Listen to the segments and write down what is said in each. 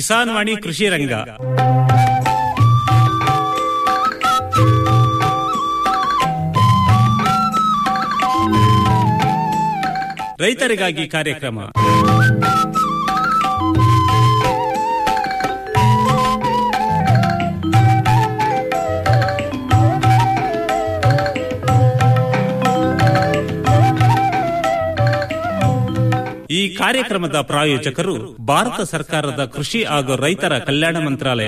ಕಿಸಾನ್ ವಾಣಿ ಕೃಷಿ ರಂಗ ರೈತರಿಗಾಗಿ ಕಾರ್ಯಕ್ರಮ ಈ ಕಾರ್ಯಕ್ರಮದ ಪ್ರಾಯೋಜಕರು ಭಾರತ ಸರ್ಕಾರದ ಕೃಷಿ ಹಾಗೂ ರೈತರ ಕಲ್ಯಾಣ ಮಂತ್ರಾಲಯ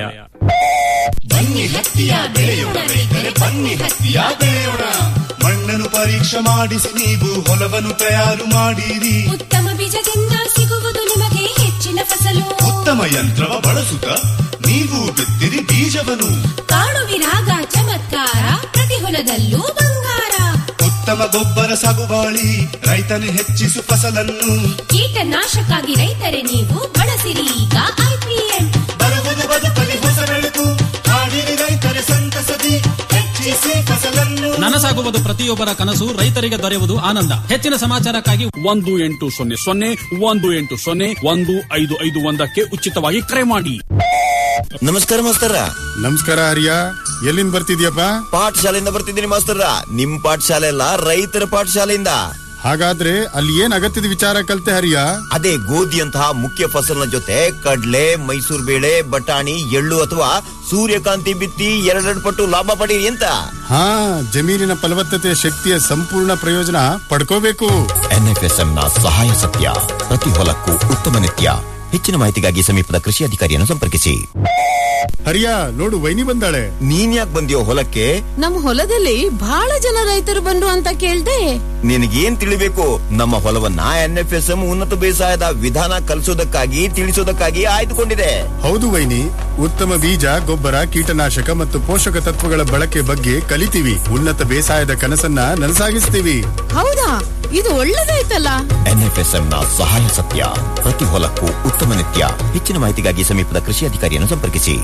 ಬನ್ನಿ ಹತ್ತಿಯ ಬೆಳೆಯೋಣ ರೈತರೆ ಬನ್ನಿ ಹತ್ತಿಯ ಬೆಳೆಯೋಣ ಮಣ್ಣನ್ನು ಪರೀಕ್ಷೆ ಮಾಡಿಸಿ ನೀವು ಹೊಲವನ್ನು ತಯಾರು ಮಾಡಿರಿ ಉತ್ತಮ ಬೀಜದಿಂದ ಸಿಗುವುದು ನಿಮಗೆ ಹೆಚ್ಚಿನ ಫಸಲು ಉತ್ತಮ ಯಂತ್ರವ ಬಳಸುತ್ತ ನೀವು ಬಿತ್ತಿರಿ ಬೀಜವನ್ನು ಕಾಣುವಿರಾಗ ಚಮತ್ಕಾರ ಪ್ರತಿ ಹೊಲದಲ್ಲೂ ಬಂಗಾರ ಉತ್ತಮ ಗೊಬ್ಬರ ಸಾಗುವಾಳಿ ರೈತನು ಹೆಚ್ಚಿಸು ಫಸಲನ್ನು ಕೀಟನಾಶಕ್ಕಾಗಿ ರೈತರೇ ನೀವು ಬಳಸಿರಿ ಈಗ ಐಪಿಎಂ ಬರುವುದು ಬದುಕಲಿ ಹೊಸ ಬೆಳಕು ಹಾಡಿರಿ ರೈತರೆ ಸಂತಸದಿ ಹೆಚ್ಚಿಸಿ ಫಸಲನ್ನು ನನಸಾಗುವುದು ಪ್ರತಿಯೊಬ್ಬರ ಕನಸು ರೈತರಿಗೆ ದೊರೆಯುವುದು ಆನಂದ ಹೆಚ್ಚಿನ ಸಮಾಚಾರಕ್ಕಾಗಿ ಒಂದು ಎಂಟು ಸೊನ್ನೆ ಸೊನ್ನೆ ಒಂದು ಎಂಟು ಸೊನ್ನೆ ಒಂದು ಐದು ಐದು ಒಂದಕ್ಕೆ ಉಚಿತವಾಗಿ ಕರೆ ಮಾಡಿ ನಮಸ್ಕಾರ ಮಾಸ್ತರ ನಮಸ್ಕಾರ ಹರಿಯ ಎಲ್ಲಿಂದ ಬರ್ತಿದ್ಯಪ್ಪ ಪಾಠಶಾಲೆಯಿಂದ ಬರ್ತಿದ್ದೀನಿ ಮಾಸ್ತರ ನಿಮ್ ಪಾಠಶಾಲೆ ಅಲ್ಲ ರೈತರ ಪಾಠಶಾಲೆಯಿಂದ ಹಾಗಾದ್ರೆ ಅಲ್ಲಿ ಏನ್ ಅಗತ್ಯದ ವಿಚಾರ ಕಲ್ತೆ ಹರಿಯ ಅದೇ ಗೋಧಿಯಂತಹ ಮುಖ್ಯ ಫಸಲಿನ ಜೊತೆ ಕಡ್ಲೆ ಮೈಸೂರು ಬೇಳೆ ಬಟಾಣಿ ಎಳ್ಳು ಅಥವಾ ಸೂರ್ಯಕಾಂತಿ ಬಿತ್ತಿ ಎರಡೆರಡು ಪಟ್ಟು ಲಾಭ ಪಡೀರಿ ಅಂತ ಹಾ ಜಮೀನಿನ ಫಲವತ್ತತೆ ಶಕ್ತಿಯ ಸಂಪೂರ್ಣ ಪ್ರಯೋಜನ ಪಡ್ಕೋಬೇಕು ಎನ್ಎಫ್ಎಸ್ಎಂ ನ ಸಹಾಯ ಸತ್ಯ ಪ್ರತಿ ಹೊಲಕ್ಕೂ ಉತ್ತಮ ನಿತ್ಯ ಹೆಚ್ಚಿನ ಮಾಹಿತಿಗಾಗಿ ಸಮೀಪದ ಕೃಷಿ ಅಧಿಕಾರಿಯನ್ನು ಸಂಪರ್ಕಿಸಿ ಹರಿಯ ನೋಡು ವೈನಿ ಬಂದಾಳೆ ನೀನ್ ಯಾಕೆ ಬಂದಿಯೋ ಹೊಲಕ್ಕೆ ನಮ್ ಹೊಲದಲ್ಲಿ ಬಹಳ ಜನ ರೈತರು ಬಂದ್ರು ಅಂತ ಕೇಳ್ದೆ ನಿನಗೇನ್ ತಿಳಿಬೇಕು ನಮ್ಮ ಹೊಲವನ್ನ ಎನ್ಎಫ್ಎಸ್ಎಂ ಉನ್ನತ ಬೇಸಾಯದ ವಿಧಾನ ಕಲಿಸೋದಕ್ಕಾಗಿ ತಿಳಿಸೋದಕ್ಕಾಗಿ ಆಯ್ದುಕೊಂಡಿದೆ ಹೌದು ವೈನಿ ಉತ್ತಮ ಬೀಜ ಗೊಬ್ಬರ ಕೀಟನಾಶಕ ಮತ್ತು ಪೋಷಕ ತತ್ವಗಳ ಬಳಕೆ ಬಗ್ಗೆ ಕಲಿತೀವಿ ಉನ್ನತ ಬೇಸಾಯದ ಕನಸನ್ನ ನನಸಾಗಿಸ್ತೀವಿ ಹೌದಾ ಇದು ಒಳ್ಳೇದಾಯ್ತಲ್ಲ ಎನ್ಎಫ್ಎಸ್ಎಂ ನ ಸಹಾಯ ಸತ್ಯ ಪ್ರತಿ ಹೊಲಕ್ಕೂ ಉತ್ತಮ ನಿತ್ಯ ಹೆಚ್ಚಿನ ಮಾಹಿತಿಗಾಗಿ ಸಮೀಪದ ಕೃಷಿ ಅಧಿಕಾರಿಯನ್ನು ಸಂಪರ್ಕಿಸಿ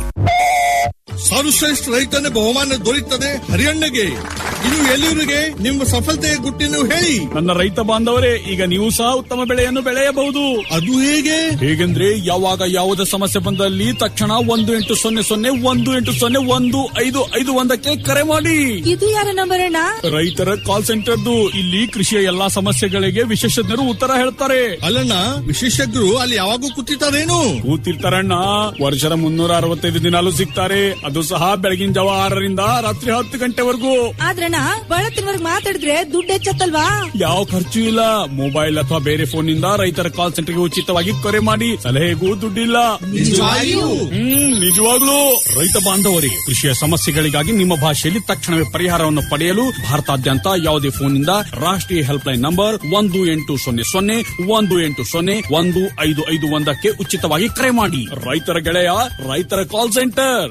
ಸರ್ವಶ್ರೇಷ್ಠ ರೈತನ ಬಹುಮಾನ ದೊರೆಯುತ್ತದೆ ಹರಿಯಣ್ಣಗೆ ಇನ್ನು ಎಲ್ಲಿವರೆಗೆ ನಿಮ್ಮ ಸಫಲತೆಯ ಗುಟ್ಟಿನ ಹೇಳಿ ನನ್ನ ರೈತ ಬಾಂಧವರೇ ಈಗ ನೀವು ಸಹ ಉತ್ತಮ ಬೆಳೆಯನ್ನು ಬೆಳೆಯಬಹುದು ಅದು ಹೇಗೆ ಹೇಗೆಂದ್ರೆ ಯಾವಾಗ ಯಾವುದೇ ಸಮಸ್ಯೆ ಬಂದಲ್ಲಿ ತಕ್ಷಣ ಒಂದು ಎಂಟು ಸೊನ್ನೆ ಸೊನ್ನೆ ಒಂದು ಎಂಟು ಸೊನ್ನೆ ಒಂದು ಐದು ಐದು ಒಂದಕ್ಕೆ ಕರೆ ಮಾಡಿ ಇದು ಯಾರ ನಂಬರ್ ಅಣ್ಣ ರೈತರ ಕಾಲ್ ಸೆಂಟರ್ದು ಇಲ್ಲಿ ಕೃಷಿಯ ಎಲ್ಲಾ ಸಮಸ್ಯೆಗಳಿಗೆ ವಿಶೇಷಜ್ಞರು ಉತ್ತರ ಹೇಳ್ತಾರೆ ಅಲ್ಲಣ್ಣ ವಿಶೇಷಜ್ಞರು ಅಲ್ಲಿ ಯಾವಾಗೂ ಕೂತಿರ್ತಾರೇನು ಕೂತಿರ್ತಾರಣ್ಣ ವರ್ಷದ ಮುನ್ನೂರ ಅರವತ್ತೈದು ದಿನಾಲು ಸಿಗ್ತಾರೆ ಅದು ಸಹ ಬೆಳಗಿನ ಜಾವ ಆರರಿಂದ ರಾತ್ರಿ ಹತ್ತು ಗಂಟೆವರೆಗೂ ಆದ್ರಣ್ಣ ಬಳತ್ತಿನವರ್ಗ್ ಮಾತಾಡಿದ್ರೆ ದುಡ್ಡು ಹೆಚ್ಚತ್ತಲ್ವಾ ಯಾವ ಖರ್ಚು ಇಲ್ಲ ಮೊಬೈಲ್ ಅಥವಾ ಬೇರೆ ಫೋನ್ ನಿಂದ ರೈತರ ಕಾಲ್ ಸೆಂಟರ್ಗೆ ಉಚಿತವಾಗಿ ಕರೆ ಮಾಡಿ ಸಲಹೆಗೂ ದುಡ್ಡಿಲ್ಲ ನಿಜವಾಗಿಯೂ? ಹ್ಮ್ ನಿಜವಾಗ್ಲೂ ರೈತ ಬಾಂಧವರಿಗೆ ಕೃಷಿಯ ಸಮಸ್ಯೆಗಳಿಗಾಗಿ ನಿಮ್ಮ ಭಾಷೆಯಲ್ಲಿ ತಕ್ಷಣವೇ ಪರಿಹಾರವನ್ನು ಪಡೆಯಲು ಭಾರತಾದ್ಯಂತ ಯಾವುದೇ ಫೋನ್ ನಿಂದ ರಾಷ್ಟ್ರೀಯ ಹೆಲ್ಪ್ ಲೈನ್ ನಂಬರ್ ಒಂದು ಎಂಟು ಸೊನ್ನೆ ಸೊನ್ನೆ ಒಂದು ಎಂಟು ಸೊನ್ನೆ ಒಂದು ಐದು ಐದು ಒಂದಕ್ಕೆ ಉಚಿತವಾಗಿ ಕರೆ ಮಾಡಿ ರೈತರ ಗೆಳೆಯ ರೈತರ ಕಾಲ್ ಸೆಂಟರ್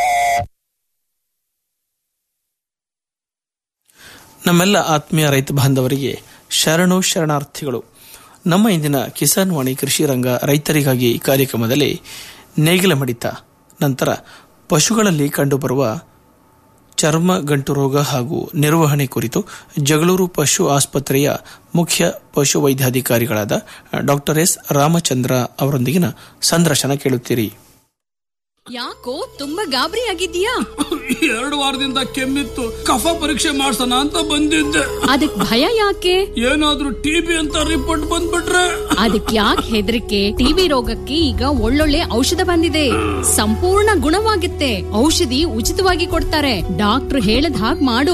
ನಮ್ಮೆಲ್ಲ ಆತ್ಮೀಯ ರೈತ ಬಾಂಧವರಿಗೆ ಶರಣು ಶರಣಾರ್ಥಿಗಳು ನಮ್ಮ ಇಂದಿನ ಕಿಸಾನ್ ವಾಣಿ ಕೃಷಿ ರಂಗ ರೈತರಿಗಾಗಿ ಕಾರ್ಯಕ್ರಮದಲ್ಲಿ ನೇಗಿಲ ಮಡಿತ ನಂತರ ಪಶುಗಳಲ್ಲಿ ಕಂಡುಬರುವ ಚರ್ಮ ಗಂಟು ರೋಗ ಹಾಗೂ ನಿರ್ವಹಣೆ ಕುರಿತು ಜಗಳೂರು ಪಶು ಆಸ್ಪತ್ರೆಯ ಮುಖ್ಯ ಪಶು ವೈದ್ಯಾಧಿಕಾರಿಗಳಾದ ಡಾಕ್ಟರ್ ಎಸ್ ರಾಮಚಂದ್ರ ಅವರೊಂದಿಗಿನ ಸಂದರ್ಶನ ಕೇಳುತ್ತೀರಿ ಯಾಕೋ ತುಂಬಾ ಗಾಬರಿ ಆಗಿದ್ಯಾ ಎರಡು ವಾರದಿಂದ ಕೆಮ್ಮಿತ್ತು ಕಫ ಪರೀಕ್ಷೆ ಮಾಡ್ಸೋಣ ಅಂತ ಬಂದಿದ್ದೆ ಅದಕ್ ಭಯ ಯಾಕೆ ಏನಾದ್ರೂ ಟಿಬಿ ಅಂತ ರಿಪೋರ್ಟ್ ಬಂದ್ಬಿಟ್ರೆ ಅದಕ್ ಯಾಕೆ ಹೆದರಿಕೆ ಟಿವಿ ರೋಗಕ್ಕೆ ಈಗ ಒಳ್ಳೊಳ್ಳೆ ಔಷಧ ಬಂದಿದೆ ಸಂಪೂರ್ಣ ಗುಣವಾಗುತ್ತೆ ಔಷಧಿ ಉಚಿತವಾಗಿ ಕೊಡ್ತಾರೆ ಡಾಕ್ಟರ್ ಹೇಳದ್ ಹಾಗ್ ಮಾಡು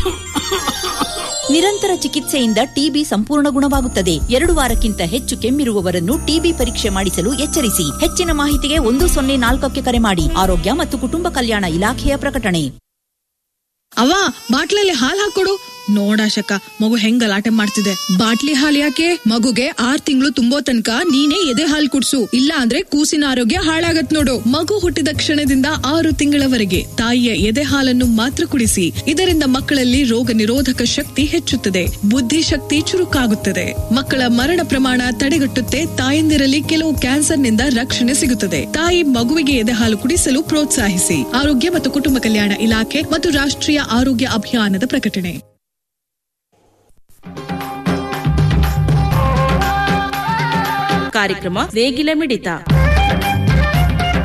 ನಿರಂತರ ಚಿಕಿತ್ಸೆಯಿಂದ ಟಿಬಿ ಸಂಪೂರ್ಣ ಗುಣವಾಗುತ್ತದೆ ಎರಡು ವಾರಕ್ಕಿಂತ ಹೆಚ್ಚು ಕೆಮ್ಮಿರುವವರನ್ನು ಟಿಬಿ ಪರೀಕ್ಷೆ ಮಾಡಿಸಲು ಎಚ್ಚರಿಸಿ ಹೆಚ್ಚಿನ ಮಾಹಿತಿಗೆ ಒಂದು ಸೊನ್ನೆ ನಾಲ್ಕಕ್ಕೆ ಕರೆ ಮಾಡಿ ಆರೋಗ್ಯ ಮತ್ತು ಕುಟುಂಬ ಕಲ್ಯಾಣ ಇಲಾಖೆಯ ಪ್ರಕಟಣೆ ಅವ್ವ ಬಾಟ್ಲಲ್ಲಿ ಹಾಲ್ ಹಾಕೊಡು ನೋಡಾಶಕ ಮಗು ಹೆಂಗ್ ಗಲಾಟೆ ಮಾಡ್ತಿದೆ ಬಾಟ್ಲಿ ಹಾಲ್ ಯಾಕೆ ಮಗುಗೆ ಆರ್ ತಿಂಗಳು ತುಂಬೋ ತನಕ ನೀನೇ ಎದೆ ಹಾಲ್ ಕುಡ್ಸು ಇಲ್ಲ ಅಂದ್ರೆ ಕೂಸಿನ ಆರೋಗ್ಯ ಹಾಳಾಗತ್ ನೋಡು ಮಗು ಹುಟ್ಟಿದ ಕ್ಷಣದಿಂದ ಆರು ತಿಂಗಳವರೆಗೆ ತಾಯಿಯ ಎದೆ ಹಾಲನ್ನು ಮಾತ್ರ ಕುಡಿಸಿ ಇದರಿಂದ ಮಕ್ಕಳಲ್ಲಿ ರೋಗ ನಿರೋಧಕ ಶಕ್ತಿ ಹೆಚ್ಚುತ್ತದೆ ಬುದ್ಧಿಶಕ್ತಿ ಚುರುಕಾಗುತ್ತದೆ ಮಕ್ಕಳ ಮರಣ ಪ್ರಮಾಣ ತಡೆಗಟ್ಟುತ್ತೆ ತಾಯಂದಿರಲ್ಲಿ ಕೆಲವು ಕ್ಯಾನ್ಸರ್ನಿಂದ ರಕ್ಷಣೆ ಸಿಗುತ್ತದೆ ತಾಯಿ ಮಗುವಿಗೆ ಎದೆ ಹಾಲು ಕುಡಿಸಲು ಪ್ರೋತ್ಸಾಹಿಸಿ ಆರೋಗ್ಯ ಮತ್ತು ಕುಟುಂಬ ಕಲ್ಯಾಣ ಇಲಾಖೆ ಮತ್ತು ರಾಷ್ಟ್ರೀಯ ಆರೋಗ್ಯ ಅಭಿಯಾನದ ಪ್ರಕಟಣೆ ಕಾರ್ಯಕ್ರಮ ನೇಗಿಲ ಮಿಡಿತ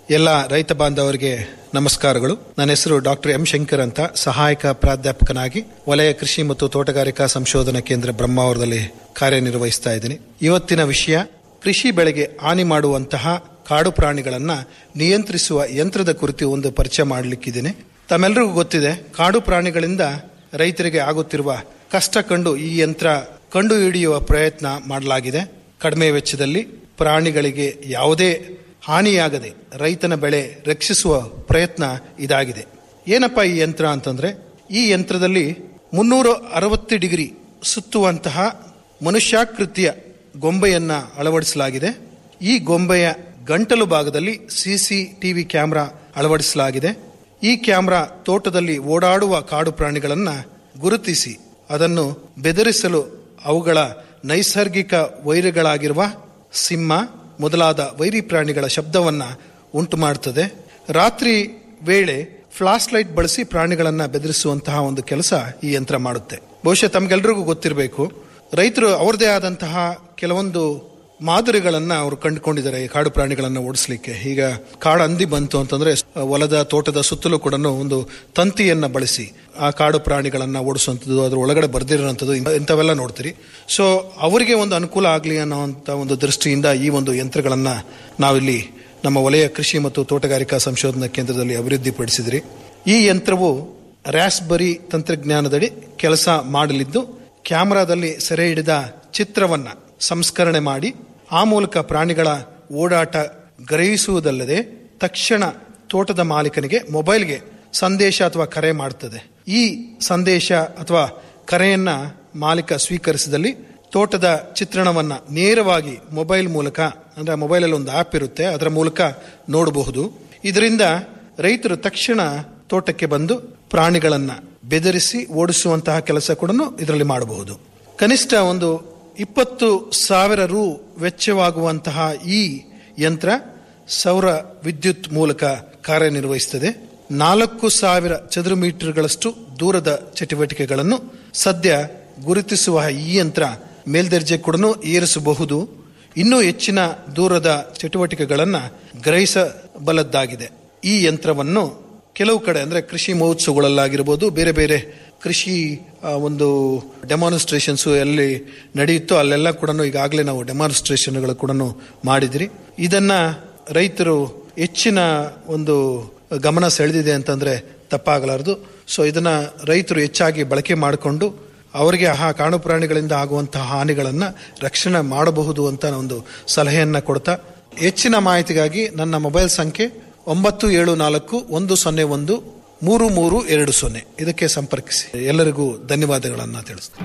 ಎಲ್ಲ ರೈತ ಬಾಂಧವರಿಗೆ ನಮಸ್ಕಾರಗಳು ನನ್ನ ಹೆಸರು ಡಾಕ್ಟರ್ ಎಂ ಶಂಕರ್ ಅಂತ ಸಹಾಯಕ ಪ್ರಾಧ್ಯಾಪಕನಾಗಿ ವಲಯ ಕೃಷಿ ಮತ್ತು ತೋಟಗಾರಿಕಾ ಸಂಶೋಧನಾ ಕೇಂದ್ರ ಬ್ರಹ್ಮಾವರದಲ್ಲಿ ಕಾರ್ಯನಿರ್ವಹಿಸ್ತಾ ಇದ್ದೀನಿ ಇವತ್ತಿನ ವಿಷಯ ಕೃಷಿ ಬೆಳೆಗೆ ಹಾನಿ ಮಾಡುವಂತಹ ಕಾಡು ಪ್ರಾಣಿಗಳನ್ನ ನಿಯಂತ್ರಿಸುವ ಯಂತ್ರದ ಕುರಿತು ಒಂದು ಪರಿಚಯ ಮಾಡಲಿಕ್ಕಿದ್ದೀನಿ ತಮ್ಮೆಲ್ಲರಿಗೂ ಗೊತ್ತಿದೆ ಕಾಡು ಪ್ರಾಣಿಗಳಿಂದ ರೈತರಿಗೆ ಆಗುತ್ತಿರುವ ಕಷ್ಟ ಕಂಡು ಈ ಯಂತ್ರ ಕಂಡು ಹಿಡಿಯುವ ಪ್ರಯತ್ನ ಮಾಡಲಾಗಿದೆ ಕಡಿಮೆ ವೆಚ್ಚದಲ್ಲಿ ಪ್ರಾಣಿಗಳಿಗೆ ಯಾವುದೇ ಹಾನಿಯಾಗದೆ ರೈತನ ಬೆಳೆ ರಕ್ಷಿಸುವ ಪ್ರಯತ್ನ ಇದಾಗಿದೆ ಏನಪ್ಪ ಈ ಯಂತ್ರ ಅಂತಂದ್ರೆ ಈ ಯಂತ್ರದಲ್ಲಿ ಮುನ್ನೂರ ಅರವತ್ತು ಡಿಗ್ರಿ ಸುತ್ತುವಂತಹ ಮನುಷ್ಯಾಕೃತಿಯ ಗೊಂಬೆಯನ್ನ ಅಳವಡಿಸಲಾಗಿದೆ ಈ ಗೊಂಬೆಯ ಗಂಟಲು ಭಾಗದಲ್ಲಿ ಸಿಸಿ ಟಿವಿ ಕ್ಯಾಮೆರಾ ಅಳವಡಿಸಲಾಗಿದೆ ಈ ಕ್ಯಾಮೆರಾ ತೋಟದಲ್ಲಿ ಓಡಾಡುವ ಕಾಡು ಪ್ರಾಣಿಗಳನ್ನು ಗುರುತಿಸಿ ಅದನ್ನು ಬೆದರಿಸಲು ಅವುಗಳ ನೈಸರ್ಗಿಕ ವೈರಿಗಳಾಗಿರುವ ಸಿಂಹ ಮೊದಲಾದ ವೈರಿ ಪ್ರಾಣಿಗಳ ಶಬ್ದವನ್ನ ಉಂಟು ಮಾಡುತ್ತದೆ ರಾತ್ರಿ ವೇಳೆ ಫ್ಲಾಶ್ ಲೈಟ್ ಬಳಸಿ ಪ್ರಾಣಿಗಳನ್ನ ಬೆದರಿಸುವಂತಹ ಒಂದು ಕೆಲಸ ಈ ಯಂತ್ರ ಮಾಡುತ್ತೆ ಬಹುಶಃ ತಮ್ಗೆಲ್ರಿಗೂ ಗೊತ್ತಿರಬೇಕು ರೈತರು ಅವರದೇ ಆದಂತಹ ಕೆಲವೊಂದು ಮಾದರಿಗಳನ್ನ ಅವರು ಕಂಡುಕೊಂಡಿದ್ದಾರೆ ಈ ಕಾಡು ಪ್ರಾಣಿಗಳನ್ನ ಓಡಿಸ್ಲಿಕ್ಕೆ ಈಗ ಕಾಡು ಹಂದಿ ಬಂತು ಅಂತಂದ್ರೆ ಹೊಲದ ತೋಟದ ಸುತ್ತಲೂ ಕೂಡ ಒಂದು ತಂತಿಯನ್ನ ಬಳಸಿ ಆ ಕಾಡು ಪ್ರಾಣಿಗಳನ್ನ ಓಡಿಸುವಂಥದ್ದು ಅದ್ರ ಒಳಗಡೆ ಬರ್ದಿರೋಂಥದ್ದು ಇಂಥವೆಲ್ಲ ನೋಡ್ತೀರಿ ಸೊ ಅವರಿಗೆ ಒಂದು ಅನುಕೂಲ ಆಗಲಿ ಅನ್ನೋಂಥ ಒಂದು ದೃಷ್ಟಿಯಿಂದ ಈ ಒಂದು ಯಂತ್ರಗಳನ್ನ ನಾವಿಲ್ಲಿ ನಮ್ಮ ವಲಯ ಕೃಷಿ ಮತ್ತು ತೋಟಗಾರಿಕಾ ಸಂಶೋಧನಾ ಕೇಂದ್ರದಲ್ಲಿ ಅಭಿವೃದ್ಧಿಪಡಿಸಿದ್ರಿ ಈ ಯಂತ್ರವು ರ್ಯಾಸ್ಬರಿ ತಂತ್ರಜ್ಞಾನದಡಿ ಕೆಲಸ ಮಾಡಲಿದ್ದು ಕ್ಯಾಮೆರಾದಲ್ಲಿ ಸೆರೆ ಹಿಡಿದ ಚಿತ್ರವನ್ನ ಸಂಸ್ಕರಣೆ ಮಾಡಿ ಆ ಮೂಲಕ ಪ್ರಾಣಿಗಳ ಓಡಾಟ ಗ್ರಹಿಸುವುದಲ್ಲದೆ ತಕ್ಷಣ ತೋಟದ ಮಾಲೀಕನಿಗೆ ಮೊಬೈಲ್ಗೆ ಸಂದೇಶ ಅಥವಾ ಕರೆ ಮಾಡುತ್ತದೆ ಈ ಸಂದೇಶ ಅಥವಾ ಕರೆಯನ್ನ ಮಾಲೀಕ ಸ್ವೀಕರಿಸಿದಲ್ಲಿ ತೋಟದ ಚಿತ್ರಣವನ್ನ ನೇರವಾಗಿ ಮೊಬೈಲ್ ಮೂಲಕ ಅಂದ್ರೆ ಮೊಬೈಲಲ್ಲಿ ಒಂದು ಆಪ್ ಇರುತ್ತೆ ಅದರ ಮೂಲಕ ನೋಡಬಹುದು ಇದರಿಂದ ರೈತರು ತಕ್ಷಣ ತೋಟಕ್ಕೆ ಬಂದು ಪ್ರಾಣಿಗಳನ್ನ ಬೆದರಿಸಿ ಓಡಿಸುವಂತಹ ಕೆಲಸ ಕೂಡ ಇದರಲ್ಲಿ ಮಾಡಬಹುದು ಕನಿಷ್ಠ ಒಂದು ಇಪ್ಪತ್ತು ಸಾವಿರ ರು ವೆಚ್ಚವಾಗುವಂತಹ ಈ ಯಂತ್ರ ಸೌರ ವಿದ್ಯುತ್ ಮೂಲಕ ಕಾರ್ಯನಿರ್ವಹಿಸುತ್ತದೆ ನಾಲ್ಕು ಸಾವಿರ ಚದುರು ಮೀಟರ್ಗಳಷ್ಟು ದೂರದ ಚಟುವಟಿಕೆಗಳನ್ನು ಸದ್ಯ ಗುರುತಿಸುವ ಈ ಯಂತ್ರ ಮೇಲ್ದರ್ಜೆ ಕೂಡ ಏರಿಸಬಹುದು ಇನ್ನೂ ಹೆಚ್ಚಿನ ದೂರದ ಚಟುವಟಿಕೆಗಳನ್ನು ಗ್ರಹಿಸಬಲ್ಲದ್ದಾಗಿದೆ ಈ ಯಂತ್ರವನ್ನು ಕೆಲವು ಕಡೆ ಅಂದ್ರೆ ಕೃಷಿ ಮಹೋತ್ಸವಗಳಲ್ಲಾಗಿರ್ಬೋದು ಬೇರೆ ಬೇರೆ ಕೃಷಿ ಆ, ಒಂದು ಡೆಮಾನ್ಸ್ಟ್ರೇಷನ್ಸ್ ಎಲ್ಲಿ ನಡೆಯುತ್ತೋ ಅಲ್ಲೆಲ್ಲ ಕೂಡ ಈಗಾಗಲೇ ನಾವು ಡೆಮಾನ್ಸ್ಟ್ರೇಷನ್ಗಳು ಕೂಡ ಮಾಡಿದ್ರಿ ಇದನ್ನ ರೈತರು ಹೆಚ್ಚಿನ ಒಂದು ಗಮನ ಸೆಳೆದಿದೆ ಅಂತಂದ್ರೆ ತಪ್ಪಾಗಲಾರದು ಸೊ ಇದನ್ನ ರೈತರು ಹೆಚ್ಚಾಗಿ ಬಳಕೆ ಮಾಡಿಕೊಂಡು ಅವರಿಗೆ ಆ ಕಾಡು ಪ್ರಾಣಿಗಳಿಂದ ಆಗುವಂತಹ ಹಾನಿಗಳನ್ನ ರಕ್ಷಣೆ ಮಾಡಬಹುದು ಅಂತ ಒಂದು ಸಲಹೆಯನ್ನ ಕೊಡ್ತಾ ಹೆಚ್ಚಿನ ಮಾಹಿತಿಗಾಗಿ ನನ್ನ ಮೊಬೈಲ್ ಸಂಖ್ಯೆ ಒಂಬತ್ತು ಏಳು ನಾಲ್ಕು ಒಂದು ಸೊನ್ನೆ ಒಂದು ಮೂರು ಮೂರು ಎರಡು ಸೊನ್ನೆ ಇದಕ್ಕೆ ಸಂಪರ್ಕಿಸಿ ಎಲ್ಲರಿಗೂ ಧನ್ಯವಾದಗಳನ್ನ ತಿಳಿಸ್ತೀನಿ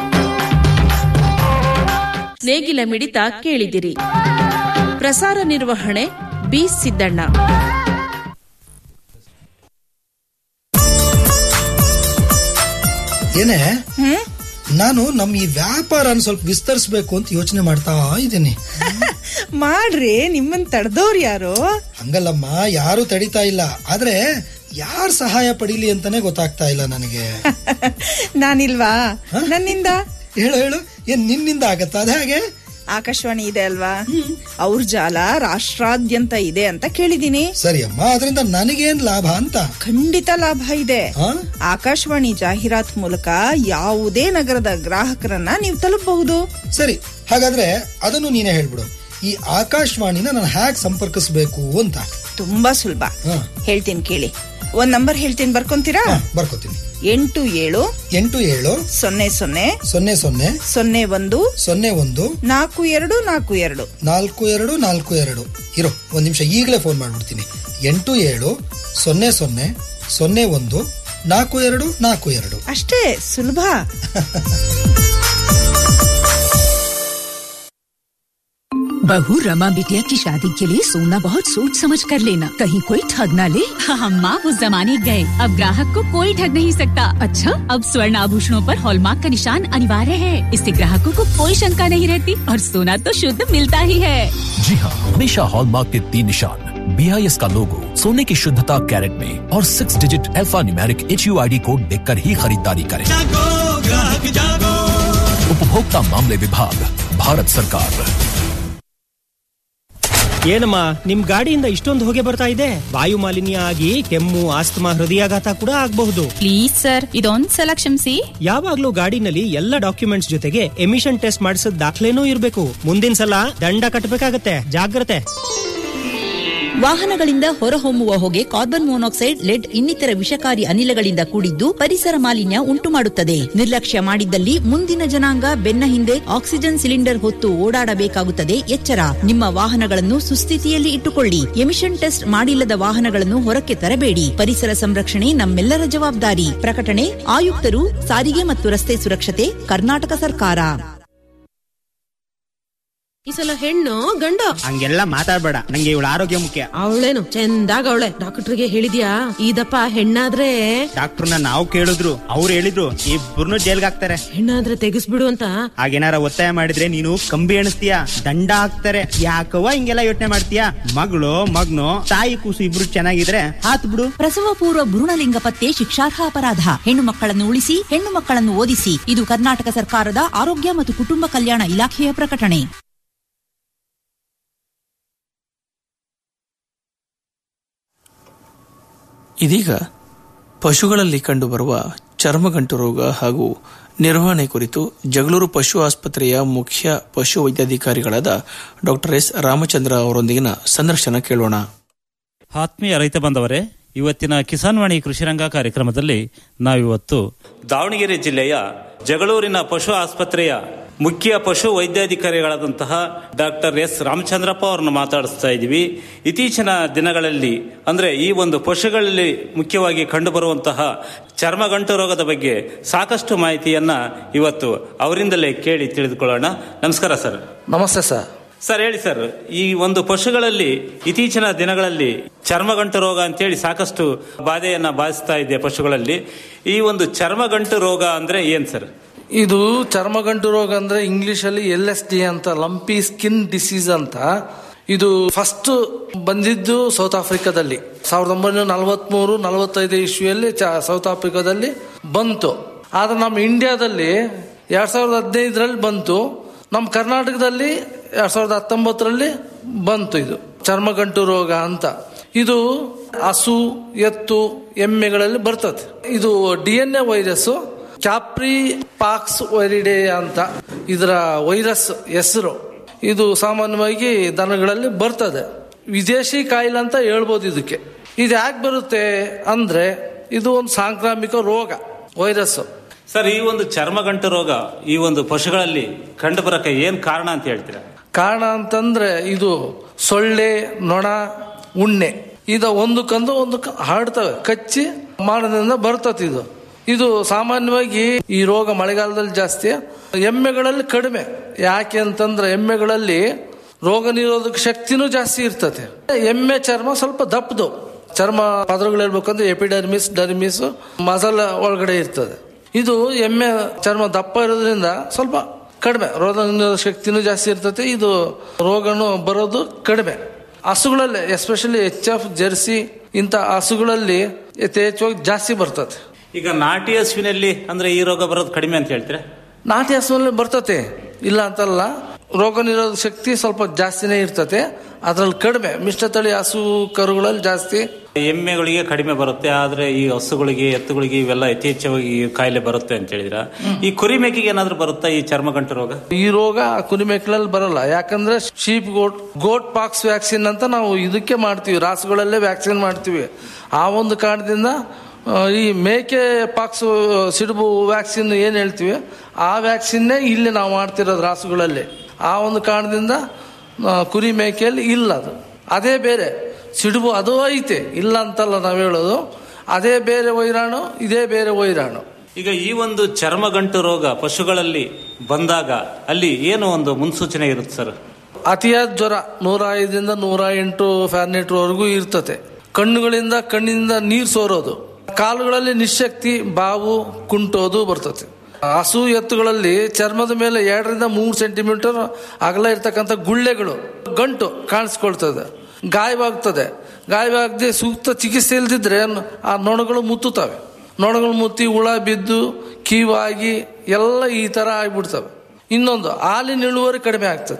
ನೇಗಿಲ ಮಿಡಿತ ಕೇಳಿದಿರಿ ಪ್ರಸಾರ ನಿರ್ವಹಣೆ ಬಿ ಸಿದ್ದಣ್ಣ ಏನೇ ನಾನು ನಮ್ ಈ ವ್ಯಾಪಾರನ ಸ್ವಲ್ಪ ವಿಸ್ತರಿಸಬೇಕು ಅಂತ ಯೋಚನೆ ಮಾಡ್ತಾ ಇದ್ದೀನಿ ಮಾಡ್ರಿ ನಿಮ್ಮನ್ ತಡೆದವ್ರು ಯಾರು ಹಂಗಲ್ಲಮ್ಮ ಯಾರು ತಡಿತಾ ಇಲ್ಲ ಆದ್ರೆ ಯಾರ್ ಸಹಾಯ ಪಡೀಲಿ ಅಂತಾನೆ ಗೊತ್ತಾಗ್ತಾ ಇಲ್ಲ ನನಗೆ ನಾನಿಲ್ವಾ ನನ್ನಿಂದ ಹೇಳು ಹೇಳು ಏನ್ ನಿನ್ನಿಂದ ಆಗತ್ತಾ ಅದ ಹಾಗೆ ಆಕಾಶವಾಣಿ ಇದೆ ಅಲ್ವಾ ಅವ್ರ ಜಾಲ ರಾಷ್ಟ್ರಾದ್ಯಂತ ಇದೆ ಅಂತ ಕೇಳಿದೀನಿ ಸರಿ ಅಮ್ಮ ಅದರಿಂದ ನನಗೇನ್ ಲಾಭ ಅಂತ ಖಂಡಿತ ಲಾಭ ಇದೆ ಆಕಾಶವಾಣಿ ಜಾಹೀರಾತ್ ಮೂಲಕ ಯಾವುದೇ ನಗರದ ಗ್ರಾಹಕರನ್ನ ನೀವು ತಲುಪಬಹುದು ಸರಿ ಹಾಗಾದ್ರೆ ಅದನ್ನು ನೀನೇ ಹೇಳ್ಬಿಡು ಈ ಆಕಾಶವಾಣಿನ ನಾನು ಹ್ಯಾಕ್ ಸಂಪರ್ಕಿಸಬೇಕು ಅಂತ ತುಂಬಾ ಸುಲಭ ಹೇಳ್ತೀನಿ ಕೇಳಿ ಒಂದ್ ನಂಬರ್ ಹೇಳ್ತೀನಿ ಬರ್ಕೊಂತೀರಾ ಬರ್ಕೋತೀನಿ ಎಂಟು ಏಳು ಎಂಟು ಏಳು ಸೊನ್ನೆ ಸೊನ್ನೆ ಸೊನ್ನೆ ಸೊನ್ನೆ ಸೊನ್ನೆ ಒಂದು ಸೊನ್ನೆ ಒಂದು ನಾಲ್ಕು ಎರಡು ನಾಲ್ಕು ಎರಡು ನಾಲ್ಕು ಎರಡು ನಾಲ್ಕು ಎರಡು ಇರೋ ಒಂದ್ ನಿಮಿಷ ಈಗಲೇ ಫೋನ್ ಮಾಡ್ಬಿಡ್ತೀನಿ ಎಂಟು ಏಳು ಸೊನ್ನೆ ಸೊನ್ನೆ ಸೊನ್ನೆ ಒಂದು ನಾಲ್ಕು ಎರಡು ನಾಲ್ಕು ಎರಡು ಅಷ್ಟೇ ಸುಲಭ बहू रमा बिटिया की शादी के लिए सोना बहुत सोच समझ कर लेना कहीं कोई ठग ना ले हम माँ उस जमाने गए अब ग्राहक को कोई ठग नहीं सकता अच्छा अब स्वर्ण आभूषणों पर हॉलमार्क का निशान अनिवार्य है इससे ग्राहकों को कोई शंका नहीं रहती और सोना तो शुद्ध मिलता ही है जी हाँ हमेशा हॉलमार्क के तीन निशान बी आई एस का लोगो सोने की शुद्धता कैरेट में और six digit alphanumeric H U I D code देख कर ही खरीदारी करें उपभोक्ता मामले विभाग भारत सरकार ಏನಮ್ಮ ನಿಮ್ ಗಾಡಿಯಿಂದ ಇಷ್ಟೊಂದು ಹೊಗೆ ಬರ್ತಾ ಇದೆ ವಾಯು ಮಾಲಿನ್ಯ ಆಗಿ ಕೆಮ್ಮು ಆಸ್ತಮಾ ಹೃದಯಾಘಾತ ಕೂಡ ಆಗಬಹುದು ಪ್ಲೀಸ್ ಸರ್ ಇದೊಂದ್ ಸಲ ಕ್ಷಮಿಸಿ ಯಾವಾಗ್ಲೂ ಗಾಡಿನಲ್ಲಿ ಎಲ್ಲ ಡಾಕ್ಯುಮೆಂಟ್ಸ್ ಜೊತೆಗೆ ಎಮಿಷನ್ ಟೆಸ್ಟ್ ಮಾಡಿಸಿದ ದಾಖಲೆನೂ ಇರಬೇಕು ಮುಂದಿನ ಸಲ ದಂಡ ಕಟ್ಟಬೇಕಾಗತ್ತೆ ಜಾಗ್ರತೆ ವಾಹನಗಳಿಂದ ಹೊರಹೊಮ್ಮುವ ಹೊಗೆ ಕಾರ್ಬನ್ ಮೊನಾಕ್ಸೈಡ್ ಲೆಡ್ ಇನ್ನಿತರ ವಿಷಕಾರಿ ಅನಿಲಗಳಿಂದ ಕೂಡಿದ್ದು ಪರಿಸರ ಮಾಲಿನ್ಯ ಉಂಟು ಮಾಡುತ್ತದೆ ನಿರ್ಲಕ್ಷ್ಯ ಮಾಡಿದ್ದಲ್ಲಿ ಮುಂದಿನ ಜನಾಂಗ ಬೆನ್ನ ಹಿಂದೆ ಆಕ್ಸಿಜನ್ ಸಿಲಿಂಡರ್ ಹೊತ್ತು ಓಡಾಡಬೇಕಾಗುತ್ತದೆ ಎಚ್ಚರ ನಿಮ್ಮ ವಾಹನಗಳನ್ನು ಸುಸ್ಥಿತಿಯಲ್ಲಿ ಇಟ್ಟುಕೊಳ್ಳಿ ಎಮಿಷನ್ ಟೆಸ್ಟ್ ಮಾಡಿಲ್ಲದ ವಾಹನಗಳನ್ನು ಹೊರಕ್ಕೆ ತರಬೇಡಿ ಪರಿಸರ ಸಂರಕ್ಷಣೆ ನಮ್ಮೆಲ್ಲರ ಜವಾಬ್ದಾರಿ ಪ್ರಕಟಣೆ ಆಯುಕ್ತರು ಸಾರಿಗೆ ಮತ್ತು ರಸ್ತೆ ಸುರಕ್ಷತೆ ಕರ್ನಾಟಕ ಸರ್ಕಾರ ಈ ಸಲ ಹೆಣ್ಣು ಗಂಡು ಹಂಗೆಲ್ಲ ಮಾತಾಡ್ಬೇಡ ನಂಗೆ ಇವಳ ಆರೋಗ್ಯ ಮುಖ್ಯ ಅವಳೇನು ಚಂದಾಗ ಅವಳೆ ಡಾಕ್ಟರ್ಗೆ ಹೇಳಿದ್ಯಾ ಇದಪ್ಪ ಹೆಣ್ಣಾದ್ರೆ ಡಾಕ್ಟರ್ನ ನಾವು ಕೇಳಿದ್ರು ಅವ್ರು ಹೇಳಿದ್ರು ಇಬ್ಬರನ್ನು ಜೈಲ್ಗೆ ಹಾಕ್ತಾರೆ ಹೆಣ್ಣಾದ್ರೆ ತೆಗಿಸ್ಬಿಡು ಅಂತ ಹಾಗೇನಾರ ಒತ್ತಾಯ ಮಾಡಿದ್ರೆ ನೀನು ಕಂಬಿ ಎಣಿಸ್ತೀಯ ದಂಡ ಹಾಕ್ತಾರೆ ಯಾಕವ್ವ ಹಿಂಗೆಲ್ಲ ಯೋಚನೆ ಮಾಡ್ತೀಯ ಮಗಳು ಮಗ್ನು ತಾಯಿ ಕೂಸು ಇಬ್ರು ಚೆನ್ನಾಗಿದ್ರೆ ಹಾತ್ ಬಿಡು ಪ್ರಸವ ಪೂರ್ವ ಭ್ರೂಣಲಿಂಗ ಪತ್ತೆ ಶಿಕ್ಷಾರ್ಹ ಅಪರಾಧ ಹೆಣ್ಣು ಮಕ್ಕಳನ್ನು ಉಳಿಸಿ ಹೆಣ್ಣು ಮಕ್ಕಳನ್ನು ಓದಿಸಿ ಇದು ಕರ್ನಾಟಕ ಸರ್ಕಾರದ ಆರೋಗ್ಯ ಮತ್ತು ಕುಟುಂಬ ಕಲ್ಯಾಣ ಇಲಾಖೆಯ ಪ್ರಕಟಣೆ ಇದೀಗ ಪಶುಗಳಲ್ಲಿ ಕಂಡುಬರುವ ಚರ್ಮಗಂಟು ರೋಗ ಹಾಗೂ ನಿರ್ವಹಣೆ ಕುರಿತು ಜಗಳೂರು ಪಶು ಆಸ್ಪತ್ರೆಯ ಮುಖ್ಯ ಪಶು ವೈದ್ಯಾಧಿಕಾರಿಗಳಾದ ಡಾಕ್ಟರ್ ಎಸ್ ರಾಮಚಂದ್ರ ಅವರೊಂದಿಗಿನ ಸಂದರ್ಶನ ಕೇಳೋಣ ಆತ್ಮೀಯ ರೈತ ಬಂದವರೇ ಇವತ್ತಿನ ಕಿಸಾನ್ ವಾಣಿ ಕೃಷಿರಂಗ ಕಾರ್ಯಕ್ರಮದಲ್ಲಿ ನಾವಿವತ್ತು ದಾವಣಗೆರೆ ಜಿಲ್ಲೆಯ ಜಗಳೂರಿನ ಪಶು ಆಸ್ಪತ್ರೆಯ ಮುಖ್ಯ ಪಶು ವೈದ್ಯಾಧಿಕಾರಿಗಳಾದಂತಹ ಡಾಕ್ಟರ್ ಎಸ್ ರಾಮಚಂದ್ರಪ್ಪ ಅವರನ್ನು ಮಾತಾಡಿಸ್ತಾ ಇದ್ದೀವಿ ಇತ್ತೀಚಿನ ದಿನಗಳಲ್ಲಿ ಅಂದ್ರೆ ಈ ಒಂದು ಪಶುಗಳಲ್ಲಿ ಮುಖ್ಯವಾಗಿ ಕಂಡುಬರುವಂತಹ ಚರ್ಮಗಂಟು ರೋಗದ ಬಗ್ಗೆ ಸಾಕಷ್ಟು ಮಾಹಿತಿಯನ್ನ ಇವತ್ತು ಅವರಿಂದಲೇ ಕೇಳಿ ತಿಳಿದುಕೊಳ್ಳೋಣ ನಮಸ್ಕಾರ ಸರ್ ನಮಸ್ತೆ ಸರ್ ಸರ್ ಹೇಳಿ ಸರ್ ಈ ಒಂದು ಪಶುಗಳಲ್ಲಿ ಇತ್ತೀಚಿನ ದಿನಗಳಲ್ಲಿ ಚರ್ಮಗಂಟು ರೋಗ ಅಂತೇಳಿ ಸಾಕಷ್ಟು ಬಾಧೆಯನ್ನ ಬಾಧಿಸ್ತಾ ಇದೆ ಪಶುಗಳಲ್ಲಿ ಈ ಒಂದು ಚರ್ಮಗಂಟು ರೋಗ ಅಂದ್ರೆ ಏನ್ ಸರ್ ಇದು ಚರ್ಮಗಂಟು ರೋಗ ಅಂದ್ರೆ ಇಂಗ್ಲಿಷ್ ಅಲ್ಲಿ ಎಲ್ ಎಸ್ ಡಿ ಅಂತ ಲಂಪಿ ಸ್ಕಿನ್ ಡಿಸೀಸ್ ಅಂತ ಇದು ಫಸ್ಟ್ ಬಂದಿದ್ದು ಸೌತ್ ಆಫ್ರಿಕಾದಲ್ಲಿ ಸಾವಿರದ ಒಂಬೈನೂರ ನಲವತ್ಮೂರು ನಲವತ್ತೈದು ಇಸ್ವಿಯಲ್ಲಿ ಚ- ಸೌತ್ ಆಫ್ರಿಕಾದಲ್ಲಿ ಬಂತು ಆದ್ರೆ ನಮ್ಮ ಇಂಡಿಯಾದಲ್ಲಿ ಎರಡ್ ಸಾವಿರದ ಹದಿನೈದರಲ್ಲಿ ಬಂತು ನಮ್ಮ ಕರ್ನಾಟಕದಲ್ಲಿ ಎರಡ್ ಸಾವಿರದ ಹತ್ತೊಂಬತ್ತರಲ್ಲಿ ಬಂತು ಇದು ಚರ್ಮಗಂಟು ರೋಗ ಅಂತ ಇದು ಹಸು ಎತ್ತು ಎಮ್ಮೆಗಳಲ್ಲಿ ಬರ್ತದೆ ಇದು D N A virus capripox viridae ಅಂತ ಇದರ ವೈರಸ್ ಹೆಸರು ಇದು ಸಾಮಾನ್ಯವಾಗಿ ದನಗಳಲ್ಲಿ ಬರ್ತದೆ ವಿದೇಶಿ ಕಾಯಿಲೆ ಅಂತ ಹೇಳ್ಬೋದು ಇದಕ್ಕೆ ಇದು ಯಾಕೆ ಬರುತ್ತೆ ಅಂದ್ರೆ ಇದು ಒಂದು ಸಾಂಕ್ರಾಮಿಕ ರೋಗ ವೈರಸ್ ಸರ್ ಈ ಒಂದು ಚರ್ಮಗಂಟು ರೋಗ ಈ ಒಂದು ಪಶುಗಳಲ್ಲಿ ಕಂಡು ಬರಕ್ಕೆ ಏನ್ ಕಾರಣ ಅಂತ ಹೇಳ್ತೀರಾ ಕಾರಣ ಅಂತಂದ್ರೆ ಇದು ಸೊಳ್ಳೆ ನೊಣ ಉಣ್ಣೆ ಇದು ಒಂದಕ್ಕೊಂದು ಒಂದಕ್ಕೆ ಹರಡ್ತವೆ ಕಚ್ಚಿ ಮಾಡೋದ್ರಿಂದ ಬರ್ತದೆ ಇದು ಇದು ಸಾಮಾನ್ಯವಾಗಿ ಈ ರೋಗ ಮಳೆಗಾಲದಲ್ಲಿ ಜಾಸ್ತಿ ಎಮ್ಮೆಗಳಲ್ಲಿ ಕಡಿಮೆ ಯಾಕೆ ಅಂತಂದ್ರೆ ಎಮ್ಮೆಗಳಲ್ಲಿ ರೋಗ ನಿರೋಧಕ ಶಕ್ತಿನೂ ಜಾಸ್ತಿ ಇರ್ತದೆ ಎಮ್ಮೆ ಚರ್ಮ ಸ್ವಲ್ಪ ದಪ್ಪದು ಚರ್ಮ ಪದರಗಳು ಹೇಳ್ಬೇಕಂದ್ರೆ ಎಪಿಡರ್ಮಿಸ್ ಡರ್ಮಿಸ್ ಮಸಾಲ ಒಳಗಡೆ ಇರ್ತದೆ ಇದು ಎಮ್ಮೆ ಚರ್ಮ ದಪ್ಪ ಇರೋದ್ರಿಂದ ಸ್ವಲ್ಪ ಕಡಿಮೆ ರೋಗ ನಿರೋಧಕ ಶಕ್ತಿನೂ ಜಾಸ್ತಿ ಇರ್ತದೆ ಇದು ರೋಗನು ಬರೋದು ಕಡಿಮೆ ಹಸುಗಳಲ್ಲಿ ಎಸ್ಪೆಷಲಿ ಎಚ್ ಎಫ್ ಜೆರ್ಸಿ ಇಂಥ ಹಸುಗಳಲ್ಲಿ ಯಥೇಚ್ಛವಾಗಿ ಜಾಸ್ತಿ ಬರ್ತದೆ ಈಗ ನಾಟಿ ಹಸುವಿನಲ್ಲಿ ಅಂದ್ರೆ ಈ ರೋಗ ಬರೋದು ಕಡಿಮೆ ಅಂತ ಹೇಳ್ತೀರಾ ನಾಟಿ ಹಸುವಿನಲ್ಲಿ ಬರ್ತತೆ ಇಲ್ಲ ಅಂತಲ್ಲ ರೋಗ ನಿರೋಧಕ ಶಕ್ತಿ ಸ್ವಲ್ಪ ಜಾಸ್ತಿನೇ ಇರ್ತತೆ ಅದ್ರಲ್ಲಿ ಕಡಿಮೆ ಮಿಶ್ರ ತಳಿ ಹಸು ಕರುಗಳಲ್ಲಿ ಜಾಸ್ತಿ ಎಮ್ಮೆಗಳಿಗೆ ಕಡಿಮೆ ಬರುತ್ತೆ ಆದ್ರೆ ಈ ಹಸುಗಳಿಗೆ ಎತ್ತುಗಳಿಗೆ ಇವೆಲ್ಲ ಯಥೇಚ್ಛವಾಗಿ ಈ ಕಾಯಿಲೆ ಬರುತ್ತೆ ಅಂತ ಹೇಳಿದ್ರ ಈ ಕುರಿ ಮೇಕೆಗೆ ಏನಾದ್ರೂ ಬರುತ್ತಾ ಈ ಚರ್ಮಗಂಟು ರೋಗ ಈ ರೋಗ ಕುರಿಮೇಕಲಲ್ಲಿ ಬರಲ್ಲ ಯಾಕಂದ್ರೆ sheep goat goat pox vaccine ಅಂತ ನಾವು ಇದಕ್ಕೆ ಮಾಡ್ತೀವಿ ರಾಸುಗಳಲ್ಲೇ ವ್ಯಾಕ್ಸಿನ್ ಮಾಡ್ತೀವಿ ಆ ಒಂದು ಕಾರಣದಿಂದ ಆ, ಈ ಮೇಕೆ ಪಾಕ್ಸ್ ಸಿಡುಬು ವ್ಯಾಕ್ಸಿನ್ ಏನ್ ಹೇಳ್ತೀವಿ ಆ ವ್ಯಾಕ್ಸಿನ್ನೇ ಇಲ್ಲಿ ನಾವು ಮಾಡ್ತಿರೋದು ರಾಸುಗಳಲ್ಲಿ ಆ ಒಂದು ಕಾರಣದಿಂದ ಆ, ಕುರಿ ಮೇಕೆಯಲ್ಲಿ ಇಲ್ಲ ಅದು ಅದೇ ಬೇರೆ ಸಿಡುಬು ಅದು ಐತೆ ಇಲ್ಲ ಅಂತಲ್ಲ ನಾವು ಹೇಳೋದು ಅದೇ ಬೇರೆ ವೈರಾಣು ಇದೇ ಬೇರೆ ವೈರಾಣು ಈಗ ಈ ಒಂದು ಚರ್ಮಗಂಟು ರೋಗ ಪಶುಗಳಲ್ಲಿ ಬಂದಾಗ ಅಲ್ಲಿ ಏನು ಒಂದು ಮುನ್ಸೂಚನೆ ಇರುತ್ತೆ ಸರ್ ಅತಿಯಾದ ಜ್ವರ ನೂರ ಐದರಿಂದ ನೂರ ಎಂಟು ಫ್ಯಾರ್ನೆಟ್ ವರೆಗೂ ಇರ್ತತೆ ಕಣ್ಣುಗಳಿಂದ ಕಣ್ಣಿನಿಂದ ನೀರು ಸೋರೋದು ಕಾಲುಗಳಲ್ಲಿ ನಿಶಕ್ತಿ ಬಾವು ಕುಂಟೋದು ಬರ್ತದೆ ಹಸು ಎತ್ತುಗಳಲ್ಲಿ ಚರ್ಮದ ಮೇಲೆ ಎರಡರಿಂದ ಮೂರು ಸೆಂಟಿಮೀಟರ್ ಅಗಲ ಇರ್ತಕ್ಕಂಥ ಗುಳ್ಳೆಗಳು ಗಂಟು ಕಾಣಿಸ್ಕೊಳ್ತದೆ ಗಾಯವಾಗ್ತದೆ ಗಾಯವಾಗದೆ ಸೂಕ್ತ ಚಿಕಿತ್ಸೆ ಇಲ್ದಿದ್ರೆ ಆ ನೊಣಗಳು ಮುತ್ತುತ್ತವೆ ನೊಣಗಳು ಮುತ್ತಿ ಹುಳ ಬಿದ್ದು ಕೀವಾಗಿ ಎಲ್ಲ ಈ ತರ ಆಗ್ಬಿಡ್ತವೆ ಇನ್ನೊಂದು ಹಾಲಿನ ಇಳುವರಿ ಕಡಿಮೆ ಆಗ್ತದೆ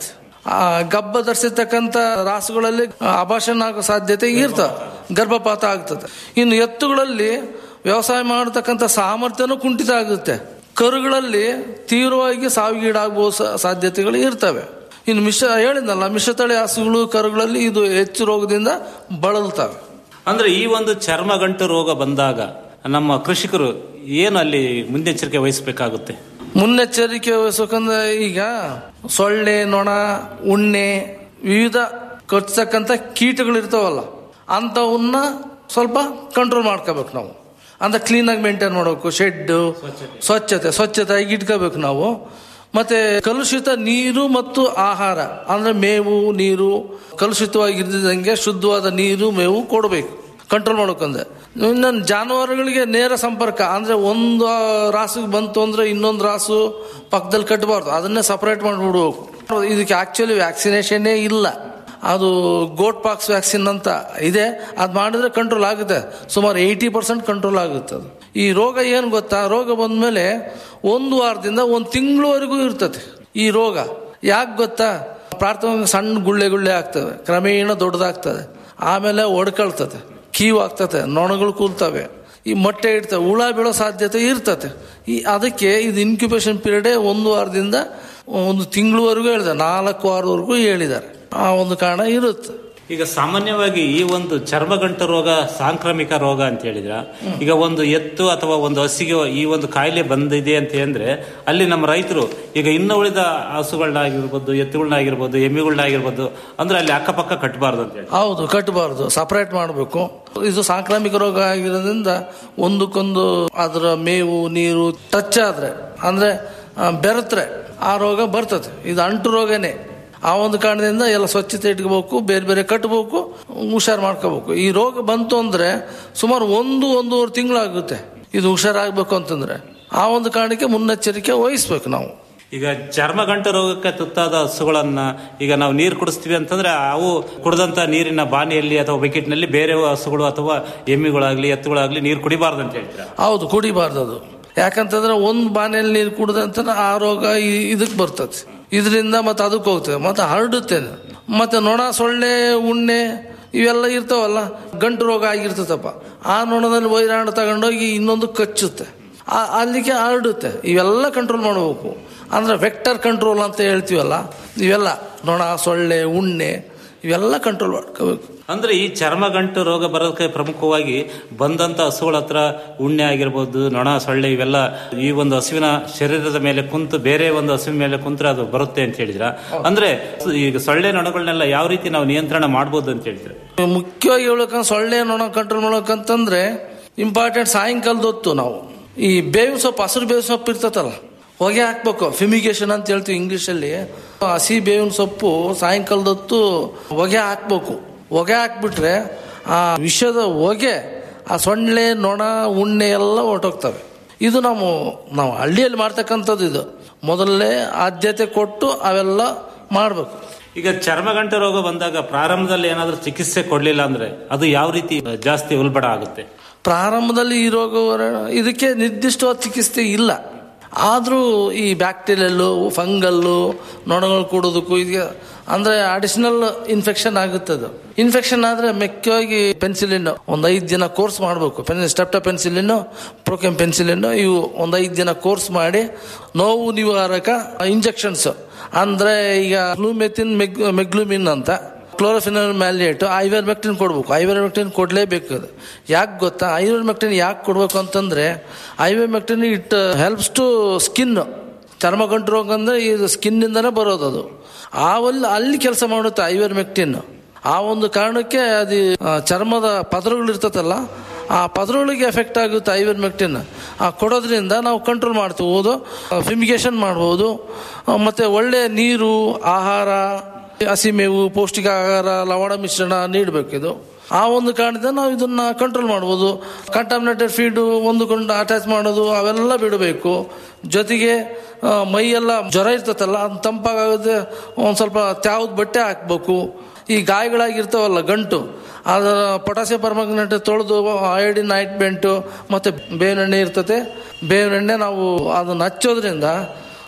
ಆ ಗಬ್ಬ ಧರಿಸಿರ್ತಕ್ಕಂಥ ರಾಸುಗಳಲ್ಲಿ ಅಭಾಷಣ ಆಗೋ ಸಾಧ್ಯತೆ ಇರ್ತದೆ ಗರ್ಭಪಾತ ಆಗ್ತದೆ ಇನ್ನು ಎತ್ತುಗಳಲ್ಲಿ ವ್ಯವಸಾಯ ಮಾಡತಕ್ಕಂಥ ಸಾಮರ್ಥ್ಯನೂ ಕುಂಠಿತ ಆಗುತ್ತೆ ಕರುಗಳಲ್ಲಿ ತೀವ್ರವಾಗಿ ಸಾವಿಗೀಡಾಗುವ ಸ- ಸಾಧ್ಯತೆಗಳು ಇರ್ತವೆ ಇನ್ನು ಮಿಶ್ರ ಹೇಳಿದ್ನಲ್ಲ ಮಿಶ್ರತಳಿ ಹಸುಗಳು ಕರುಗಳಲ್ಲಿ ಇದು ಹೆಚ್ಚು ರೋಗದಿಂದ ಬಳಲ್ತವೆ ಅಂದ್ರೆ ಈ ಒಂದು ಚರ್ಮಗಂಟು ರೋಗ ಬಂದಾಗ ನಮ್ಮ ಕೃಷಿಕರು ಏನು ಅಲ್ಲಿ ಮುನ್ನೆಚ್ಚರಿಕೆ ವಹಿಸಬೇಕಾಗುತ್ತೆ ಮುನ್ನೆಚ್ಚರಿಕೆ ವಹಿಸ್ಬೇಕಂದ್ರೆ ಈಗ ಸೊಳ್ಳೆ ನೊಣ ಉಣ್ಣೆ ವಿವಿಧ ಕಚ್ಚತಕ್ಕಂಥ ಕೀಟಗಳು ಇರ್ತಾವಲ್ಲ ಅಂಥವನ್ನ ಸ್ವಲ್ಪ ಕಂಟ್ರೋಲ್ ಮಾಡ್ಕೋಬೇಕು ನಾವು ಅಂದ್ರೆ ಕ್ಲೀನಾಗಿ ಮೇಂಟೈನ್ ಮಾಡಬೇಕು ಶೆಡ್ ಸ್ವಚ್ಛತೆ ಸ್ವಚ್ಛತೆಯಾಗಿ ಇಟ್ಕೋಬೇಕು ನಾವು ಮತ್ತೆ ಕಲುಷಿತ ನೀರು ಮತ್ತು ಆಹಾರ ಅಂದ್ರೆ ಮೇವು ನೀರು ಕಲುಷಿತವಾಗಿದ್ದಂಗೆ ಶುದ್ಧವಾದ ನೀರು ಮೇವು ಕೊಡಬೇಕು ಕಂಟ್ರೋಲ್ ಮಾಡ್ಕೊಂಡೆ ಇನ್ನು ಜಾನುವಾರುಗಳಿಗೆ ನೇರ ಸಂಪರ್ಕ ಅಂದ್ರೆ ಒಂದು ರಾಸಿಗೆ ಬಂತು ಅಂದ್ರೆ ಇನ್ನೊಂದು ರಾಸು ಪಕ್ಕದಲ್ಲಿ ಕಟ್ಟಬಾರ್ದು ಅದನ್ನೇ ಸಪರೇಟ್ ಮಾಡಿಬಿಡ್ಬೇಕು ಇದಕ್ಕೆ ಆಕ್ಚುಲಿ ವ್ಯಾಕ್ಸಿನೇಷನ್ನೇ ಇಲ್ಲ ಅದು ಗೋಟ್ ಪಾಕ್ಸ್ ವ್ಯಾಕ್ಸಿನ್ ಅಂತ ಇದೆ ಅದು ಮಾಡಿದ್ರೆ ಕಂಟ್ರೋಲ್ ಆಗುತ್ತೆ ಸುಮಾರು ಏಯ್ಟಿ ಪರ್ಸೆಂಟ್ ಕಂಟ್ರೋಲ್ ಆಗುತ್ತೆ ಅದು ಈ ರೋಗ ಏನು ಗೊತ್ತಾ ರೋಗ ಬಂದ್ಮೇಲೆ ಒಂದು ವಾರದಿಂದ ಒಂದು ತಿಂಗಳವರೆಗೂ ಇರ್ತದೆ ಈ ರೋಗ ಯಾಕೆ ಗೊತ್ತಾ ಪ್ರಾಥಮಿಕ ಸಣ್ಣ ಗುಳ್ಳೆ ಗುಳ್ಳೆ ಆಗ್ತವೆ ಕ್ರಮೇಣ ದೊಡ್ಡದಾಗ್ತದೆ ಆಮೇಲೆ ಒಡ್ಕೊಳ್ತದೆ ಕೀವು ಆಗ್ತದೆ ನೊಣಗಳು ಕೂಲ್ತವೆ ಈ ಮೊಟ್ಟೆ ಇಡ್ತವೆ ಹುಳ ಬೀಳೋ ಸಾಧ್ಯತೆ ಇರ್ತದೆ ಈ ಅದಕ್ಕೆ ಇದು ಇನ್ಕ್ಯುಬೇಷನ್ ಪೀರಿಯಡೇ ಒಂದು ವಾರದಿಂದ ಒಂದು ತಿಂಗಳವರೆಗೂ ಹೇಳಿದ್ದಾರೆ ನಾಲ್ಕು ವಾರವರೆಗೂ ಹೇಳಿದ್ದಾರೆ ಆ ಒಂದು ಕಾರಣ ಇರುತ್ತೆ ಈಗ ಸಾಮಾನ್ಯವಾಗಿ ಈ ಒಂದು ಚರ್ಮಗಂಟು ರೋಗ ಸಾಂಕ್ರಾಮಿಕ ರೋಗ ಅಂತ ಹೇಳಿದ್ರ ಈಗ ಒಂದು ಎತ್ತು ಅಥವಾ ಒಂದು ಹಸಿಗೆ ಈ ಒಂದು ಕಾಯಿಲೆ ಬಂದಿದೆ ಅಂತ ಅಂದ್ರೆ ಅಲ್ಲಿ ನಮ್ಮ ರೈತರು ಈಗ ಇನ್ನು ಉಳಿದ ಹಸುಗಳನ್ನಾಗಿರ್ಬೋದು ಎತ್ತುಗಳನ್ನಾಗಿರ್ಬೋದು ಎಮ್ಮೆಗಳನ್ನಾಗಿರ್ಬೋದು ಅಂದ್ರೆ ಅಲ್ಲಿ ಅಕ್ಕಪಕ್ಕ ಕಟ್ಟಬಾರ್ದು ಅಂತ ಹೇಳಿ ಹೌದು ಕಟ್ಟಬಾರ್ದು ಸಪರೇಟ್ ಮಾಡಬೇಕು ಇದು ಸಾಂಕ್ರಾಮಿಕ ರೋಗ ಆಗಿರೋದ್ರಿಂದ ಒಂದಕ್ಕೊಂದು ಅದರ ಮೇವು ನೀರು ಟಚ್ ಆದ್ರೆ ಅಂದ್ರೆ ಆ, ಬೆರೆತ್ರೆ ಆ ರೋಗ ಬರ್ತದೆ ಇದು ಅಂಟು ರೋಗನೇ ಆ ಒಂದು ಕಾರಣದಿಂದ ಎಲ್ಲ ಸ್ವಚ್ಛತೆ ಇಟ್ಕೋಬೇಕು ಬೇರೆ ಬೇರೆ ಕಟ್ಟಬೇಕು ಹುಷಾರು ಮಾಡ್ಕೋಬೇಕು ಈ ರೋಗ ಬಂತು ಅಂದ್ರೆ ಸುಮಾರು ಒಂದು ಒಂದೂವರೆ ತಿಂಗಳಾಗುತ್ತೆ ಇದು ಹುಷಾರಾಗಬೇಕು ಅಂತಂದ್ರೆ ಆ ಒಂದು ಕಾರಣಕ್ಕೆ ಮುನ್ನೆಚ್ಚರಿಕೆ ವಹಿಸ್ಬೇಕು ನಾವು ಈಗ ಚರ್ಮಗಂಟು ರೋಗಕ್ಕೆ ತುತ್ತಾದ ಹಸುಗಳನ್ನ ಈಗ ನಾವು ನೀರು ಕುಡಿಸ್ತೀವಿ ಅಂತಂದ್ರೆ ಅವು ಕುಡಿದಂತ ನೀರಿನ ಬಾನಿಯಲ್ಲಿ ಅಥವಾ ಬಕೆಟ್ನಲ್ಲಿ ಬೇರೆ ಹಸುಗಳು ಅಥವಾ ಎಮ್ಮಿಗಳಾಗ್ಲಿ ಎತ್ತುಗಳಾಗ್ಲಿ ನೀರು ಕುಡಿಬಾರ್ದು ಅಂತ ಹೇಳ್ತೀರಾ ಹೌದು ಕುಡಿಬಾರ್ದು ಅದು ಯಾಕಂತಂದ್ರೆ ಒಂದು ಬಾನೆಯಲ್ಲಿ ನೀರು ಕುಡ್ದಂತ ಆ ರೋಗ ಈ- ಇದಕ್ಕೆ ಬರ್ತದೆ ಇದರಿಂದ ಮತ್ತೆ ಅದಕ್ಕೆ ಹೋಗ್ತದೆ ಮತ್ತೆ ಹರಡುತ್ತೆ ಅದು. ಮತ್ತೆ ನೊಣ ಸೊಳ್ಳೆ ಉಣ್ಣೆ ಇವೆಲ್ಲ ಇರ್ತಾವಲ್ಲ ಗಂಟು ರೋಗ ಆಗಿರ್ತದಪ್ಪ ಆ ನೊಣದಲ್ಲಿ ವೈರಾಣು ತಗೊಂಡೋಗಿ ಇನ್ನೊಂದು ಕಚ್ಚುತ್ತೆ ಆ- ಅಲ್ಲಿಗೆ ಹರಡುತ್ತೆ ಇವೆಲ್ಲ ಕಂಟ್ರೋಲ್ ಮಾಡಬೇಕು ಅಂದ್ರೆ ವೆಕ್ಟರ್ ಕಂಟ್ರೋಲ್ ಅಂತ ಹೇಳ್ತೀವಲ್ಲ ಇವೆಲ್ಲ ನೊಣ ಸೊಳ್ಳೆ ಉಣ್ಣೆ ಇವೆಲ್ಲ ಕಂಟ್ರೋಲ್ ಮಾಡ್ಕೋಬೇಕು ಅಂದ್ರೆ ಈ ಚರ್ಮಗಂಟು ರೋಗ ಬರೋದಕ್ಕೆ ಪ್ರಮುಖವಾಗಿ ಬಂದಂತ ಹಸುಗಳ ಹತ್ರ ಉಣ್ಣೆ ಆಗಿರ್ಬೋದು ನೊಣ ಸೊಳ್ಳೆ ಇವೆಲ್ಲ ಈ ಒಂದು ಹಸುವಿನ ಶರೀರದ ಮೇಲೆ ಕುಂತು ಬೇರೆ ಒಂದು ಹಸುವಿನ ಮೇಲೆ ಕುಂತ್ರೆ ಅದು ಬರುತ್ತೆ ಅಂತ ಹೇಳಿದ್ರ ಅಂದ್ರೆ ಈಗ ಸೊಳ್ಳೆ ನೊಣಗಳನ್ನೆಲ್ಲ ಯಾವ ರೀತಿ ನಾವು ನಿಯಂತ್ರಣ ಮಾಡ್ಬೋದು ಅಂತ ಹೇಳ್ತೀರಾ ಮುಖ್ಯವಾಗಿ ಹೇಳ್ಬೇಕಂದ್ರೆ ಸೊಳ್ಳೆ ನೊಣ ಕಂಟ್ರೋಲ್ ಮಾಡ್ಬೇಕಂತಂದ್ರೆ ಇಂಪಾರ್ಟೆಂಟ್ ಸಾಯಂಕಾಲದ ಹೊತ್ತು ನಾವು ಈ ಬೇವಿನ ಸೊಪ್ಪು ಹಸಿರು ಬೇವಿನ ಸೊಪ್ಪು ಇರ್ತತಲ್ಲ ಹೊಗೆ ಹಾಕ್ಬೇಕು ಫಿಮಿಗೇಷನ್ ಅಂತ ಹೇಳ್ತೀವಿ ಇಂಗ್ಲೀಷಲ್ಲಿ ಹಸಿ ಬೇವಿನ ಸೊಪ್ಪು ಸಾಯಂಕಾಲದ ಹೊತ್ತು ಹೊಗೆ ಹಾಕ್ಬೇಕು ಹೊಗೆ ಹಾಕ್ಬಿಟ್ರೆ ಆ ವಿಷದ ಹೊಗೆ ಆ ಸೊಳ್ಳೆ ನೊಣ ಉಣ್ಣೆ ಎಲ್ಲ ಹೊರಟೋಗ್ತವೆ ಇದು ನಾವು ನಾವು ಹಳ್ಳಿಯಲ್ಲಿ ಮಾಡ್ತಕ್ಕಂಥದ್ದು ಇದು ಮೊದಲನೇ ಆದ್ಯತೆ ಕೊಟ್ಟು ಅವೆಲ್ಲ ಮಾಡಬೇಕು ಈಗ ಚರ್ಮಗಂಟು ರೋಗ ಬಂದಾಗ ಪ್ರಾರಂಭದಲ್ಲಿ ಏನಾದ್ರೂ ಚಿಕಿತ್ಸೆ ಕೊಡ್ಲಿಲ್ಲ ಅಂದ್ರೆ ಅದು ಯಾವ ರೀತಿ ಜಾಸ್ತಿ ಉಲ್ಬಣ ಆಗುತ್ತೆ ಪ್ರಾರಂಭದಲ್ಲಿ ಈ ರೋಗ ಇದಕ್ಕೆ ನಿರ್ದಿಷ್ಟವಾದ ಚಿಕಿತ್ಸೆ ಇಲ್ಲ ಆದರೂ ಈ ಬ್ಯಾಕ್ಟೀರಿಯಲ್ಲು ಫಂಗಲ್ಲು ನೊಣಗಳು ಕೂಡೋದಕ್ಕೂ ಇದಕ್ಕೆ ಅಂದರೆ ಅಡಿಷನಲ್ ಇನ್ಫೆಕ್ಷನ್ ಆಗುತ್ತೆ ಅದು ಇನ್ಫೆಕ್ಷನ್ ಆದರೆ ಮುಖ್ಯವಾಗಿ ಪೆನ್ಸಿಲಿನ್ ಒಂದು ಐದು ದಿನ ಕೋರ್ಸ್ ಮಾಡಬೇಕು pen strepto penicillin procaine penicillin ಇವು ಒಂದು ಐದು ದಿನ ಕೋರ್ಸ್ ಮಾಡಿ ನೋವು ನಿವಾರಕ ಇಂಜೆಕ್ಷನ್ಸ್ ಅಂದರೆ ಈಗ ಗ್ಲೂಮೆಥಿನ್ ಮೆಗ್ ಮೆಗ್ಲೂಮಿನ್ ಅಂತ ಕ್ಲೋರೋಫಿನಲ್ ಮ್ಯಾಲಿಯೇಟ್ ಐವರ್ಮೆಕ್ಟಿನ್ ಕೊಡ್ಬೇಕು ಐವರ್ಮೆಕ್ಟಿನ್ ಕೊಡಲೇಬೇಕು ಅದು ಯಾಕೆ ಗೊತ್ತಾ ಐವರ್ಮೆಕ್ಟಿನ್ ಯಾಕೆ ಕೊಡಬೇಕು ಅಂತಂದ್ರೆ ivermectin it helps to skin ಚರ್ಮಗಂಟು ರೋಗ ಅಂದ್ರೆ ಇದು ಸ್ಕಿನ್ನಿಂದನೇ ಬರೋದು ಅದು ಆವಲ್ಲಿ ಅಲ್ಲಿ ಕೆಲಸ ಮಾಡುತ್ತೆ ಐವರ್ಮೆಕ್ಟಿನ್ ಆ ಒಂದು ಕಾರಣಕ್ಕೆ ಅದು ಆ, ಚರ್ಮದ ಪದರಗಳು ಇರ್ತತಲ್ಲ ಆ ಪದರಗಳಿಗೆ ಎಫೆಕ್ಟ್ ಆಗುತ್ತೆ ಐವರ್ಮೆಕ್ಟಿನ್ ಆ ಕೊಡೋದ್ರಿಂದ ನಾವು ಕಂಟ್ರೋಲ್ ಮಾಡ್ತೀವಿ ಫಿಮಿಗೇಷನ್ ಮಾಡ್ಬೋದು ಆ, ಮತ್ತೆ ಒಳ್ಳೆ ನೀರು ಆಹಾರ ಹಸಿಮೇವು ಪೌಷ್ಟಿಕ ಆಹಾರ ಲವಣ ಮಿಶ್ರಣ ನೀಡಬೇಕಿದು ಆ ಒಂದು ಕಾರಣದಿಂದ ನಾವು ಇದನ್ನ ಕಂಟ್ರೋಲ್ ಮಾಡ್ಬೋದು ಕಂಟಾಮಿನೇಟೆಡ್ ಫೀಡು ಒಂದುಕೊಂಡು ಅಟ್ಯಾಚ್ ಮಾಡೋದು ಅವೆಲ್ಲ ಬಿಡಬೇಕು ಜೊತೆಗೆ ಆ, ಮೈಯೆಲ್ಲ ಜ್ವರ ಇರ್ತತಲ್ಲ ಅದು ತಂಪಾಗುತ್ತೆ ಒಂದು ಸ್ವಲ್ಪ ತ್ಯಾವ್ದು ಬಟ್ಟೆ ಹಾಕ್ಬೇಕು ಈ ಗಾಯಗಳಾಗಿರ್ತಾವಲ್ಲ ಗಂಟು ಅದರ ಪೊಟ್ಯಾಸಿಯಂ ಪರ್ಮಂಗನೇಟ್ ತೊಳೆದು ಅಯೋಡಿನ್ ಆಯಿಂಟ್ಮೆಂಟು ಮತ್ತು ಬೇವಿನ ಎಣ್ಣೆ ಇರ್ತತೆ ಬೇವಿನ ಎಣ್ಣೆ ನಾವು ಅದನ್ನು ಹಚ್ಚೋದ್ರಿಂದ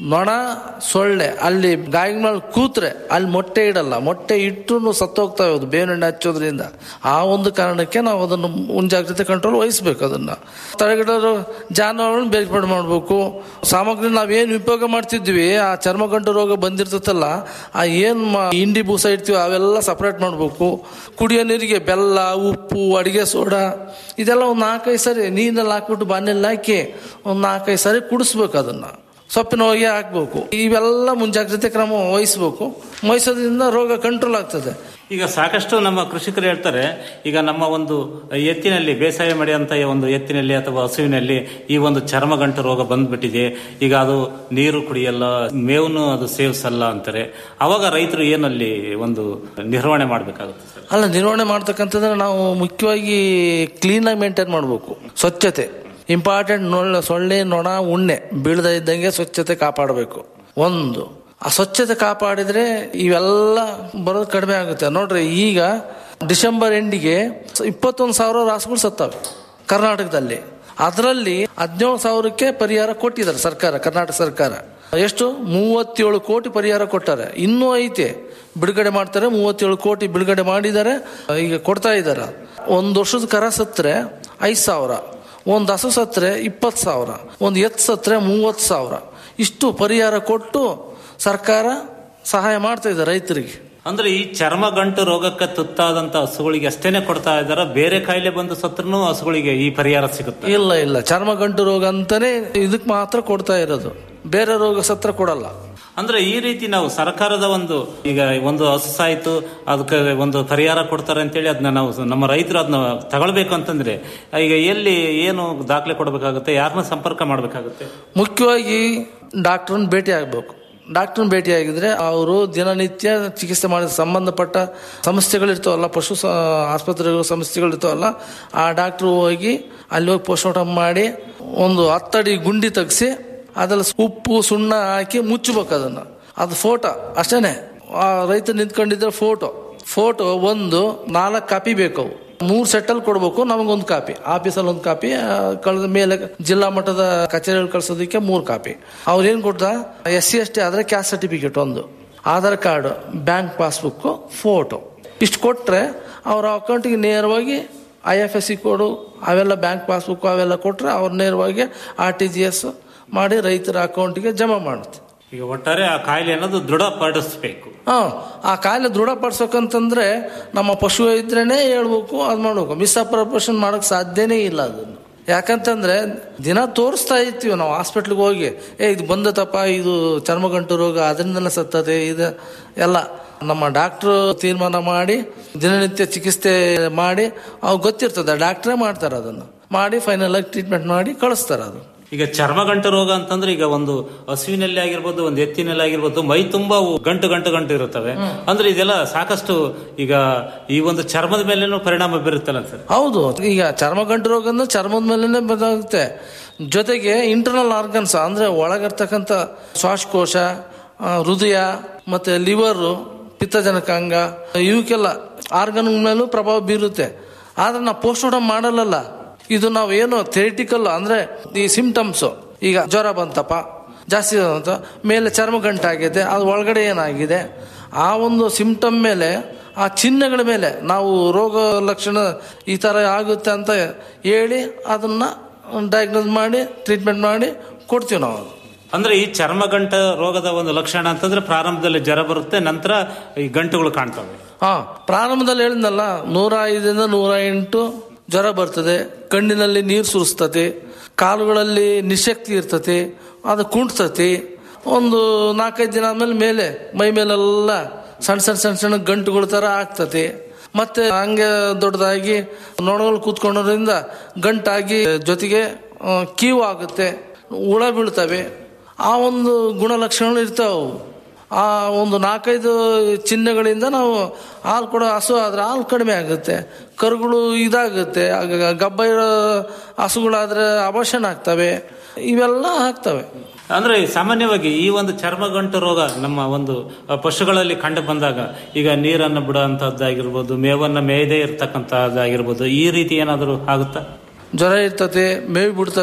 ನೊಣ ಸೊಳ್ಳೆ ಅಲ್ಲಿ ಗಾಯ ಮೇಲೆ ಕೂತ್ರೆ ಅಲ್ಲಿ ಮೊಟ್ಟೆ ಇಡಲ್ಲ ಮೊಟ್ಟೆ ಇಟ್ಟು ಸತ್ತೋಗ್ತವೆ ಅದು ಬೇವಿನ ಎಣ್ಣೆ ಹಚ್ಚೋದ್ರಿಂದ ಆ ಒಂದು ಕಾರಣಕ್ಕೆ ನಾವು ಅದನ್ನು ಮುಂಜಾಗ್ರತೆ ಕಂಟ್ರೋಲ್ ವಹಿಸ್ಬೇಕು ಅದನ್ನ ತಡೆಗಟ್ಟಲು ಜಾನುವಾರುಗಳನ್ನ ಬೇರ್ಪಡೆ ಮಾಡಬೇಕು ಸಾಮಗ್ರಿ ನಾವೇನು ಉಪಯೋಗ ಮಾಡ್ತಿದ್ವಿ ಆ ಚರ್ಮಗಂಟು ರೋಗ ಬಂದಿರ್ತೈತಲ್ಲ ಆ ಏನು ಇಂಡಿ ಬೂಸ ಇಡ್ತೀವಿ ಅವೆಲ್ಲ ಸಪ್ರೇಟ್ ಮಾಡಬೇಕು ಕುಡಿಯೋ ನೀರಿಗೆ ಬೆಲ್ಲ ಉಪ್ಪು ಅಡಿಗೆ ಸೋಡಾ ಇದೆಲ್ಲ ಒಂದು ನಾಲ್ಕೈದು ಸರಿ ನೀರಲ್ಲಿ ಹಾಕ್ಬಿಟ್ಟು ಬಾಣಲ್ಲಿ ಹಾಕಿ ಒಂದು ನಾಲ್ಕೈದು ಸರಿ ಕುಡಿಸ್ಬೇಕು ಅದನ್ನ ಸೊಪ್ಪಿನ ಹೊಗೆ ಹಾಕ್ಬೇಕು ಇವೆಲ್ಲ ಮುಂಜಾಗ್ರತೆ ಕ್ರಮ ವಹಿಸ್ಬೇಕು ವಹಿಸೋದ್ರಿಂದ ರೋಗ ಕಂಟ್ರೋಲ್ ಆಗ್ತದೆ ಈಗ ಸಾಕಷ್ಟು ನಮ್ಮ ಕೃಷಿಕರು ಹೇಳ್ತಾರೆ ಈಗ ನಮ್ಮ ಒಂದು ಎತ್ತಿನಲ್ಲಿ ಬೇಸಾಯ ಮಾಡಿದಂತ ಒಂದು ಎತ್ತಿನಲ್ಲಿ ಅಥವಾ ಹಸುವಿನಲ್ಲಿ ಈ ಒಂದು ಚರ್ಮಗಂಟು ರೋಗ ಬಂದ್ಬಿಟ್ಟಿದೆ ಈಗ ಅದು ನೀರು ಕುಡಿಯಲ್ಲ ಮೇವನ್ನು ಅದು ಸೇವಿಸಲ್ಲ ಅಂತಾರೆ ಅವಾಗ ರೈತರು ಏನಲ್ಲಿ ಒಂದು ನಿರ್ವಹಣೆ ಮಾಡಬೇಕಾಗುತ್ತೆ ಸರ್ ಅಲ್ಲ ನಿರ್ವಹಣೆ ಮಾಡ್ತಕ್ಕಂಥದ್ರೆ ನಾವು ಮುಖ್ಯವಾಗಿ ಕ್ಲೀನಾಗಿ ಮೇಂಟೈನ್ ಮಾಡಬೇಕು ಸ್ವಚ್ಛತೆ ಇಂಪಾರ್ಟೆಂಟ್ ನೊಳ್ಳ ಸೊಳ್ಳೆ ನೊಣ ಉಣ್ಣೆ ಬೀಳದ ಇದ್ದಂಗೆ ಸ್ವಚ್ಛತೆ ಕಾಪಾಡಬೇಕು ಒಂದು ಆ ಸ್ವಚ್ಛತೆ ಕಾಪಾಡಿದ್ರೆ ಇವೆಲ್ಲ ಬರೋದು ಕಡಿಮೆ ಆಗುತ್ತೆ ನೋಡ್ರಿ ಈಗ ಡಿಸೆಂಬರ್ ಎಂಡಿಗೆ ಇಪ್ಪತ್ತೊಂದು ಸಾವಿರ ರಾಸುಗಳು ಸತ್ತವೆ ಕರ್ನಾಟಕದಲ್ಲಿ ಅದರಲ್ಲಿ ಹದಿನೇಳು ಸಾವಿರಕ್ಕೆ ಪರಿಹಾರ ಕೊಟ್ಟಿದ್ದಾರೆ ಸರ್ಕಾರ ಕರ್ನಾಟಕ ಸರ್ಕಾರ ಎಷ್ಟು ಮೂವತ್ತೇಳು ಕೋಟಿ ಪರಿಹಾರ ಕೊಟ್ಟಾರೆ ಇನ್ನೂ ಐತೆ ಬಿಡುಗಡೆ ಮಾಡ್ತಾರೆ ಮೂವತ್ತೇಳು ಕೋಟಿ ಬಿಡುಗಡೆ ಮಾಡಿದ್ದಾರೆ ಈಗ ಕೊಡ್ತಾ ಇದ್ದಾರೆ ಒಂದು ವರ್ಷದ ಕರ ಸತ್ತರೆ ಐದು ಸಾವಿರ ಒಂದು ಹಸು ಸತ್ರೆ ಇಪ್ಪತ್ತು ಸಾವಿರ ಒಂದು ಎತ್ತು ಸತ್ರೆ ಮೂವತ್ತು ಸಾವಿರ ಇಷ್ಟು ಪರಿಹಾರ ಕೊಟ್ಟು ಸರ್ಕಾರ ಸಹಾಯ ಮಾಡ್ತಾ ಇದೆ ರೈತರಿಗೆ ಅಂದ್ರೆ ಈ ಚರ್ಮಗಂಟು ರೋಗಕ್ಕೆ ತುತ್ತಾದಂತ ಹಸುಗಳಿಗೆ ಅಷ್ಟೇನೆ ಕೊಡ್ತಾ ಇದಾರ ಬೇರೆ ಕಾಯಿಲೆ ಬಂದು ಸತ್ರೂ ಹಸುಗಳಿಗೆ ಈ ಪರಿಹಾರ ಸಿಗುತ್ತೆ ಇಲ್ಲ ಇಲ್ಲ ಚರ್ಮಗಂಟು ರೋಗ ಅಂತಾನೆ ಇದಕ್ಕೆ ಮಾತ್ರ ಕೊಡ್ತಾ ಇರೋದು ಬೇರೆ ರೋಗ ಸತ್ರ ಕೊಡಲ್ಲ ಅಂದ್ರೆ ಈ ರೀತಿ ನಾವು ಸರ್ಕಾರದ ಒಂದು ಈಗ ಒಂದು ಹಸು ಸಾಯ್ತು ಅದಕ್ಕೆ ಒಂದು ಪರಿಹಾರ ಕೊಡ್ತಾರೆ ಅಂತೇಳಿ ಅದನ್ನ ನಾವು ನಮ್ಮ ರೈತರು ಅದನ್ನ ತಗೊಳ್ಬೇಕು ಅಂತಂದ್ರೆ ಈಗ ಎಲ್ಲಿ ಏನು ದಾಖಲೆ ಕೊಡಬೇಕಾಗುತ್ತೆ ಯಾರನ್ನ ಸಂಪರ್ಕ ಮಾಡಬೇಕಾಗುತ್ತೆ ಮುಖ್ಯವಾಗಿ ಡಾಕ್ಟ್ರನ್ನ ಭೇಟಿ ಆಗಬೇಕು ಡಾಕ್ಟ್ರನ್ನ ಭೇಟಿ ಆಗಿದ್ರೆ ಅವರು ದಿನನಿತ್ಯ ಚಿಕಿತ್ಸೆ ಮಾಡಿದ ಸಂಬಂಧಪಟ್ಟ ಸಮಸ್ಯೆಗಳಿರ್ತಾವಲ್ಲ ಪಶು ಸ- ಆಸ್ಪತ್ರೆಗಳು ಸಮಸ್ಯೆಗಳಿರ್ತಾವಲ್ಲ ಆ ಡಾಕ್ಟ್ರು ಹೋಗಿ ಅಲ್ಲಿ ಹೋಗಿ ಪೋಸ್ಟ್ಮಾರ್ಟಮ್ ಮಾಡಿ ಒಂದು ಹತ್ತಡಿ ಗುಂಡಿ ತೆಗ್ಸಿ ಅದ್ರಲ್ಲಿ ಉಪ್ಪು ಸುಣ್ಣ ಹಾಕಿ ಮುಚ್ಚಬೇಕು ಅದನ್ನ ಅದು ಫೋಟೋ ಅಷ್ಟೇನೆ ಆ ರೈತ ನಿಂತ್ಕೊಂಡಿದ್ರೆ ಫೋಟೋ ಫೋಟೋ ಒಂದು ನಾಲ್ಕು ಕಾಪಿ ಬೇಕು ಅವು ಮೂರು ಸೆಟ್ಟಲ್ಲಿ ಕೊಡ್ಬೇಕು ನಮಗೊಂದು ಕಾಪಿ ಆಫೀಸಲ್ಲಿ ಒಂದು ಕಾಪಿ ಆ, ಕಳೆದ ಮೇಲೆ ಜಿಲ್ಲಾ ಮಟ್ಟದ ಕಚೇರಿಗಳು ಕಳ್ಸೋದಕ್ಕೆ ಮೂರು ಕಾಪಿ ಅವ್ರು ಏನು ಕೊಡ್ತಾ ಎಸ್ ಸಿ ಎಸ್ ಟಿ ಆದರೆ ಕ್ಯಾಸ್ಟ್ ಸರ್ಟಿಫಿಕೇಟ್ ಒಂದು Aadhaar card bank passbook photo ಇಷ್ಟು ಕೊಟ್ರೆ ಅವ್ರ ಅಕೌಂಟಿಗೆ ನೇರವಾಗಿ I F S C code ಅವೆಲ್ಲ ಬ್ಯಾಂಕ್ ಪಾಸ್ಬುಕ್ ಅವೆಲ್ಲ ಕೊಟ್ರೆ ಅವ್ರು ನೇರವಾಗಿ ಆರ್ ಟಿ ಜಿ ಎಸ್ ಮಾಡಿ ರೈತರ ಅಕೌಂಟಿಗೆ ಜಮಾ ಮಾಡುತ್ತೆ ಈಗ ಒಟ್ಟಾರೆ ಆ ಕಾಯಿಲೆ ಅನ್ನೋದು ದೃಢಪಡಿಸ್ಬೇಕು ಹಾ ಆ ಕಾಯಿಲೆ ದೃಢಪಡಿಸ್ಬೇಕಂತಂದ್ರೆ ನಮ್ಮ ಪಶು ಇದ್ರೇನೆ ಹೇಳ್ಬೇಕು ಅದು ಮಾಡ್ಬೇಕು ಮಿಸ್ಅಪ್ರಪರೇಷನ್ ಮಾಡಕ್ ಸಾಧ್ಯನೇ ಇಲ್ಲ ಅದನ್ನು ಯಾಕಂತಂದ್ರೆ ದಿನ ತೋರಿಸ್ತಾ ಇರ್ತೀವಿ ನಾವು ಹಾಸ್ಪಿಟ್ಲಿಗೆ ಹೋಗಿ ಏ ಇದು ಬಂದತಪ್ಪ ಇದು ಚರ್ಮಗಂಟು ರೋಗ ಅದರಿಂದಲೇ ಸತ್ತದೆ ಇದು ಎಲ್ಲ ನಮ್ಮ ಡಾಕ್ಟ್ರು ತೀರ್ಮಾನ ಮಾಡಿ ದಿನನಿತ್ಯ ಚಿಕಿತ್ಸೆ ಮಾಡಿ ಅವ್ರಿಗೆ ಗೊತ್ತಿರ್ತದೆ ಡಾಕ್ಟ್ರೇ ಮಾಡ್ತಾರೆ ಅದನ್ನು ಮಾಡಿ ಫೈನಲ್ ಆಗಿ ಟ್ರೀಟ್ಮೆಂಟ್ ಮಾಡಿ ಕಳಿಸ್ತಾರೆ ಅದು ಈಗ ಚರ್ಮಗಂಟು ರೋಗ ಅಂತಂದ್ರೆ ಈಗ ಒಂದು ಹಸುವಿನಲ್ಲಿ ಆಗಿರ್ಬೋದು ಒಂದು ಎತ್ತಿನಲ್ಲಿ ಆಗಿರ್ಬೋದು ಮೈ ತುಂಬಾ ಅವು ಗಂಟು ಗಂಟು ಗಂಟು ಇರುತ್ತವೆ ಅಂದ್ರೆ ಇದೆಲ್ಲ ಸಾಕಷ್ಟು ಈಗ ಈ ಒಂದು ಚರ್ಮದ ಮೇಲೇನು ಪರಿಣಾಮ ಬೀರುತ್ತಲ್ಲ ಸರ್ ಹೌದು ಈಗ ಚರ್ಮಗಂಟು ರೋಗ ಅಂದ್ರೆ ಚರ್ಮದ ಮೇಲೆನೆ ಬದಲಾಗುತ್ತೆ ಜೊತೆಗೆ ಇಂಟರ್ನಲ್ ಆರ್ಗನ್ಸ್ ಅಂದ್ರೆ ಒಳಗಿರ್ತಕ್ಕಂಥ ಶ್ವಾಸಕೋಶ ಆ, ಹೃದಯ ಮತ್ತೆ ಲಿವರು ಪಿತ್ತಜನಕಾಂಗ ಇವಕ್ಕೆಲ್ಲ ಆರ್ಗನ್ ಮೇಲೂ ಪ್ರಭಾವ ಬೀರುತ್ತೆ ಆದ್ರೆ ನಾವು ಪೋಸ್ಟ್ಮಾರ್ಟಮ್ ಮಾಡಲ್ಲಲ್ಲ ಇದು ನಾವು ಏನು ಥಿಯೇಟಿಕಲ್ ಅಂದ್ರೆ ಈ ಸಿಂಪ್ಟಮ್ಸ್ ಈಗ ಜ್ವರ ಬಂತಪ್ಪ ಜಾಸ್ತಿ ಅಂತ ಮೇಲೆ ಚರ್ಮ ಗಂಟಾಗಿದೆ ಅದು ಒಳಗಡೆ ಏನಾಗಿದೆ ಆ ಒಂದು ಸಿಂಪ್ಟಮ್ ಮೇಲೆ ಆ ಚಿಹ್ನೆಗಳ ಮೇಲೆ ನಾವು ರೋಗ ಲಕ್ಷಣ ಈ ಥರ ಆಗುತ್ತೆ ಅಂತ ಹೇಳಿ ಅದನ್ನ ಡಯಾಗ್ನೋಸ್ ಮಾಡಿ ಟ್ರೀಟ್ಮೆಂಟ್ ಮಾಡಿ ಕೊಡ್ತೀವಿ ನಾವು ಅಂದ್ರೆ ಈ ಚರ್ಮಗಂಟ ರೋಗದ ಒಂದು ಲಕ್ಷಣ ಅಂತಂದ್ರೆ ಪ್ರಾರಂಭದಲ್ಲಿ ಜ್ವರ ಬರುತ್ತೆ ನಂತರ ಈ ಗಂಟುಗಳು ಕಾಣ್ತವೆ ಹಾ ಪ್ರಾರಂಭದಲ್ಲಿ ಹೇಳಿದ್ನಲ್ಲ ನೂರ ಐದರಿಂದ ನೂರ ಎಂಟು ಜ್ವರ ಬರ್ತದೆ ಕಣ್ಣಿನಲ್ಲಿ ನೀರು ಸುರಿಸ್ತತೆ ಕಾಲುಗಳಲ್ಲಿ ನಿಶಕ್ತಿ ಇರ್ತತೆ ಅದು ಕುಂಟ್ತತಿ ಒಂದು ನಾಲ್ಕೈದು ದಿನ ಆದ್ಮೇಲೆ ಮೇಲೆ ಮೈ ಮೇಲೆಲ್ಲ ಸಣ್ಣ ಸಣ್ಣ ಸಣ್ಣ ಸಣ್ಣ ಗಂಟುಗಳ ಥರ ಆಗ್ತತಿ ಮತ್ತೆ ಹಂಗೆ ದೊಡ್ಡದಾಗಿ ನೊಣಗಳು ಕೂತ್ಕೊಳ್ಳೋದ್ರಿಂದ ಗಂಟಾಗಿ ಜೊತೆಗೆ ಆ, ಕೀವು ಆಗುತ್ತೆ ಹುಳ ಬೀಳ್ತವೆ ಆ ಒಂದು ಗುಣಲಕ್ಷಣಗಳು ಇರ್ತಾವೆ ಅವು. ಆ ಒಂದು ನಾಲ್ಕೈದು ಚಿಹ್ನೆಗಳಿಂದ ನಾವು ಹಾಲು ಕೊಡೋ ಹಸು ಆದ್ರೆ ಹಾಲು ಕಡಿಮೆ ಆಗುತ್ತೆ ಕರುಗಳು ಇದಾಗುತ್ತೆ ಆಗ ಗಬ್ಬ ಇರೋ ಹಸುಗಳಾದ್ರೆ ಅಬರ್ಷನ್ ಆಗ್ತವೆ ಇವೆಲ್ಲ ಆಗ್ತವೆ ಅಂದ್ರೆ ಸಾಮಾನ್ಯವಾಗಿ ಈ ಒಂದು ಚರ್ಮಗಂಟು ರೋಗ ನಮ್ಮ ಒಂದು ಅ, ಪಶುಗಳಲ್ಲಿ ಕಂಡು ಬಂದಾಗ ಈಗ ನೀರನ್ನು ಬಿಡುವಂತಹದ್ದಾಗಿರ್ಬೋದು ಮೇವನ್ನ ಮೇಯದೇ ಇರ್ತಕ್ಕಂತಹದ್ದಾಗಿರ್ಬೋದು ಈ ರೀತಿ ಏನಾದರೂ ಆಗುತ್ತಾ ಜ್ವರ ಇರ್ತತೆ ಮೇವು ಬಿಡ್ತವೆ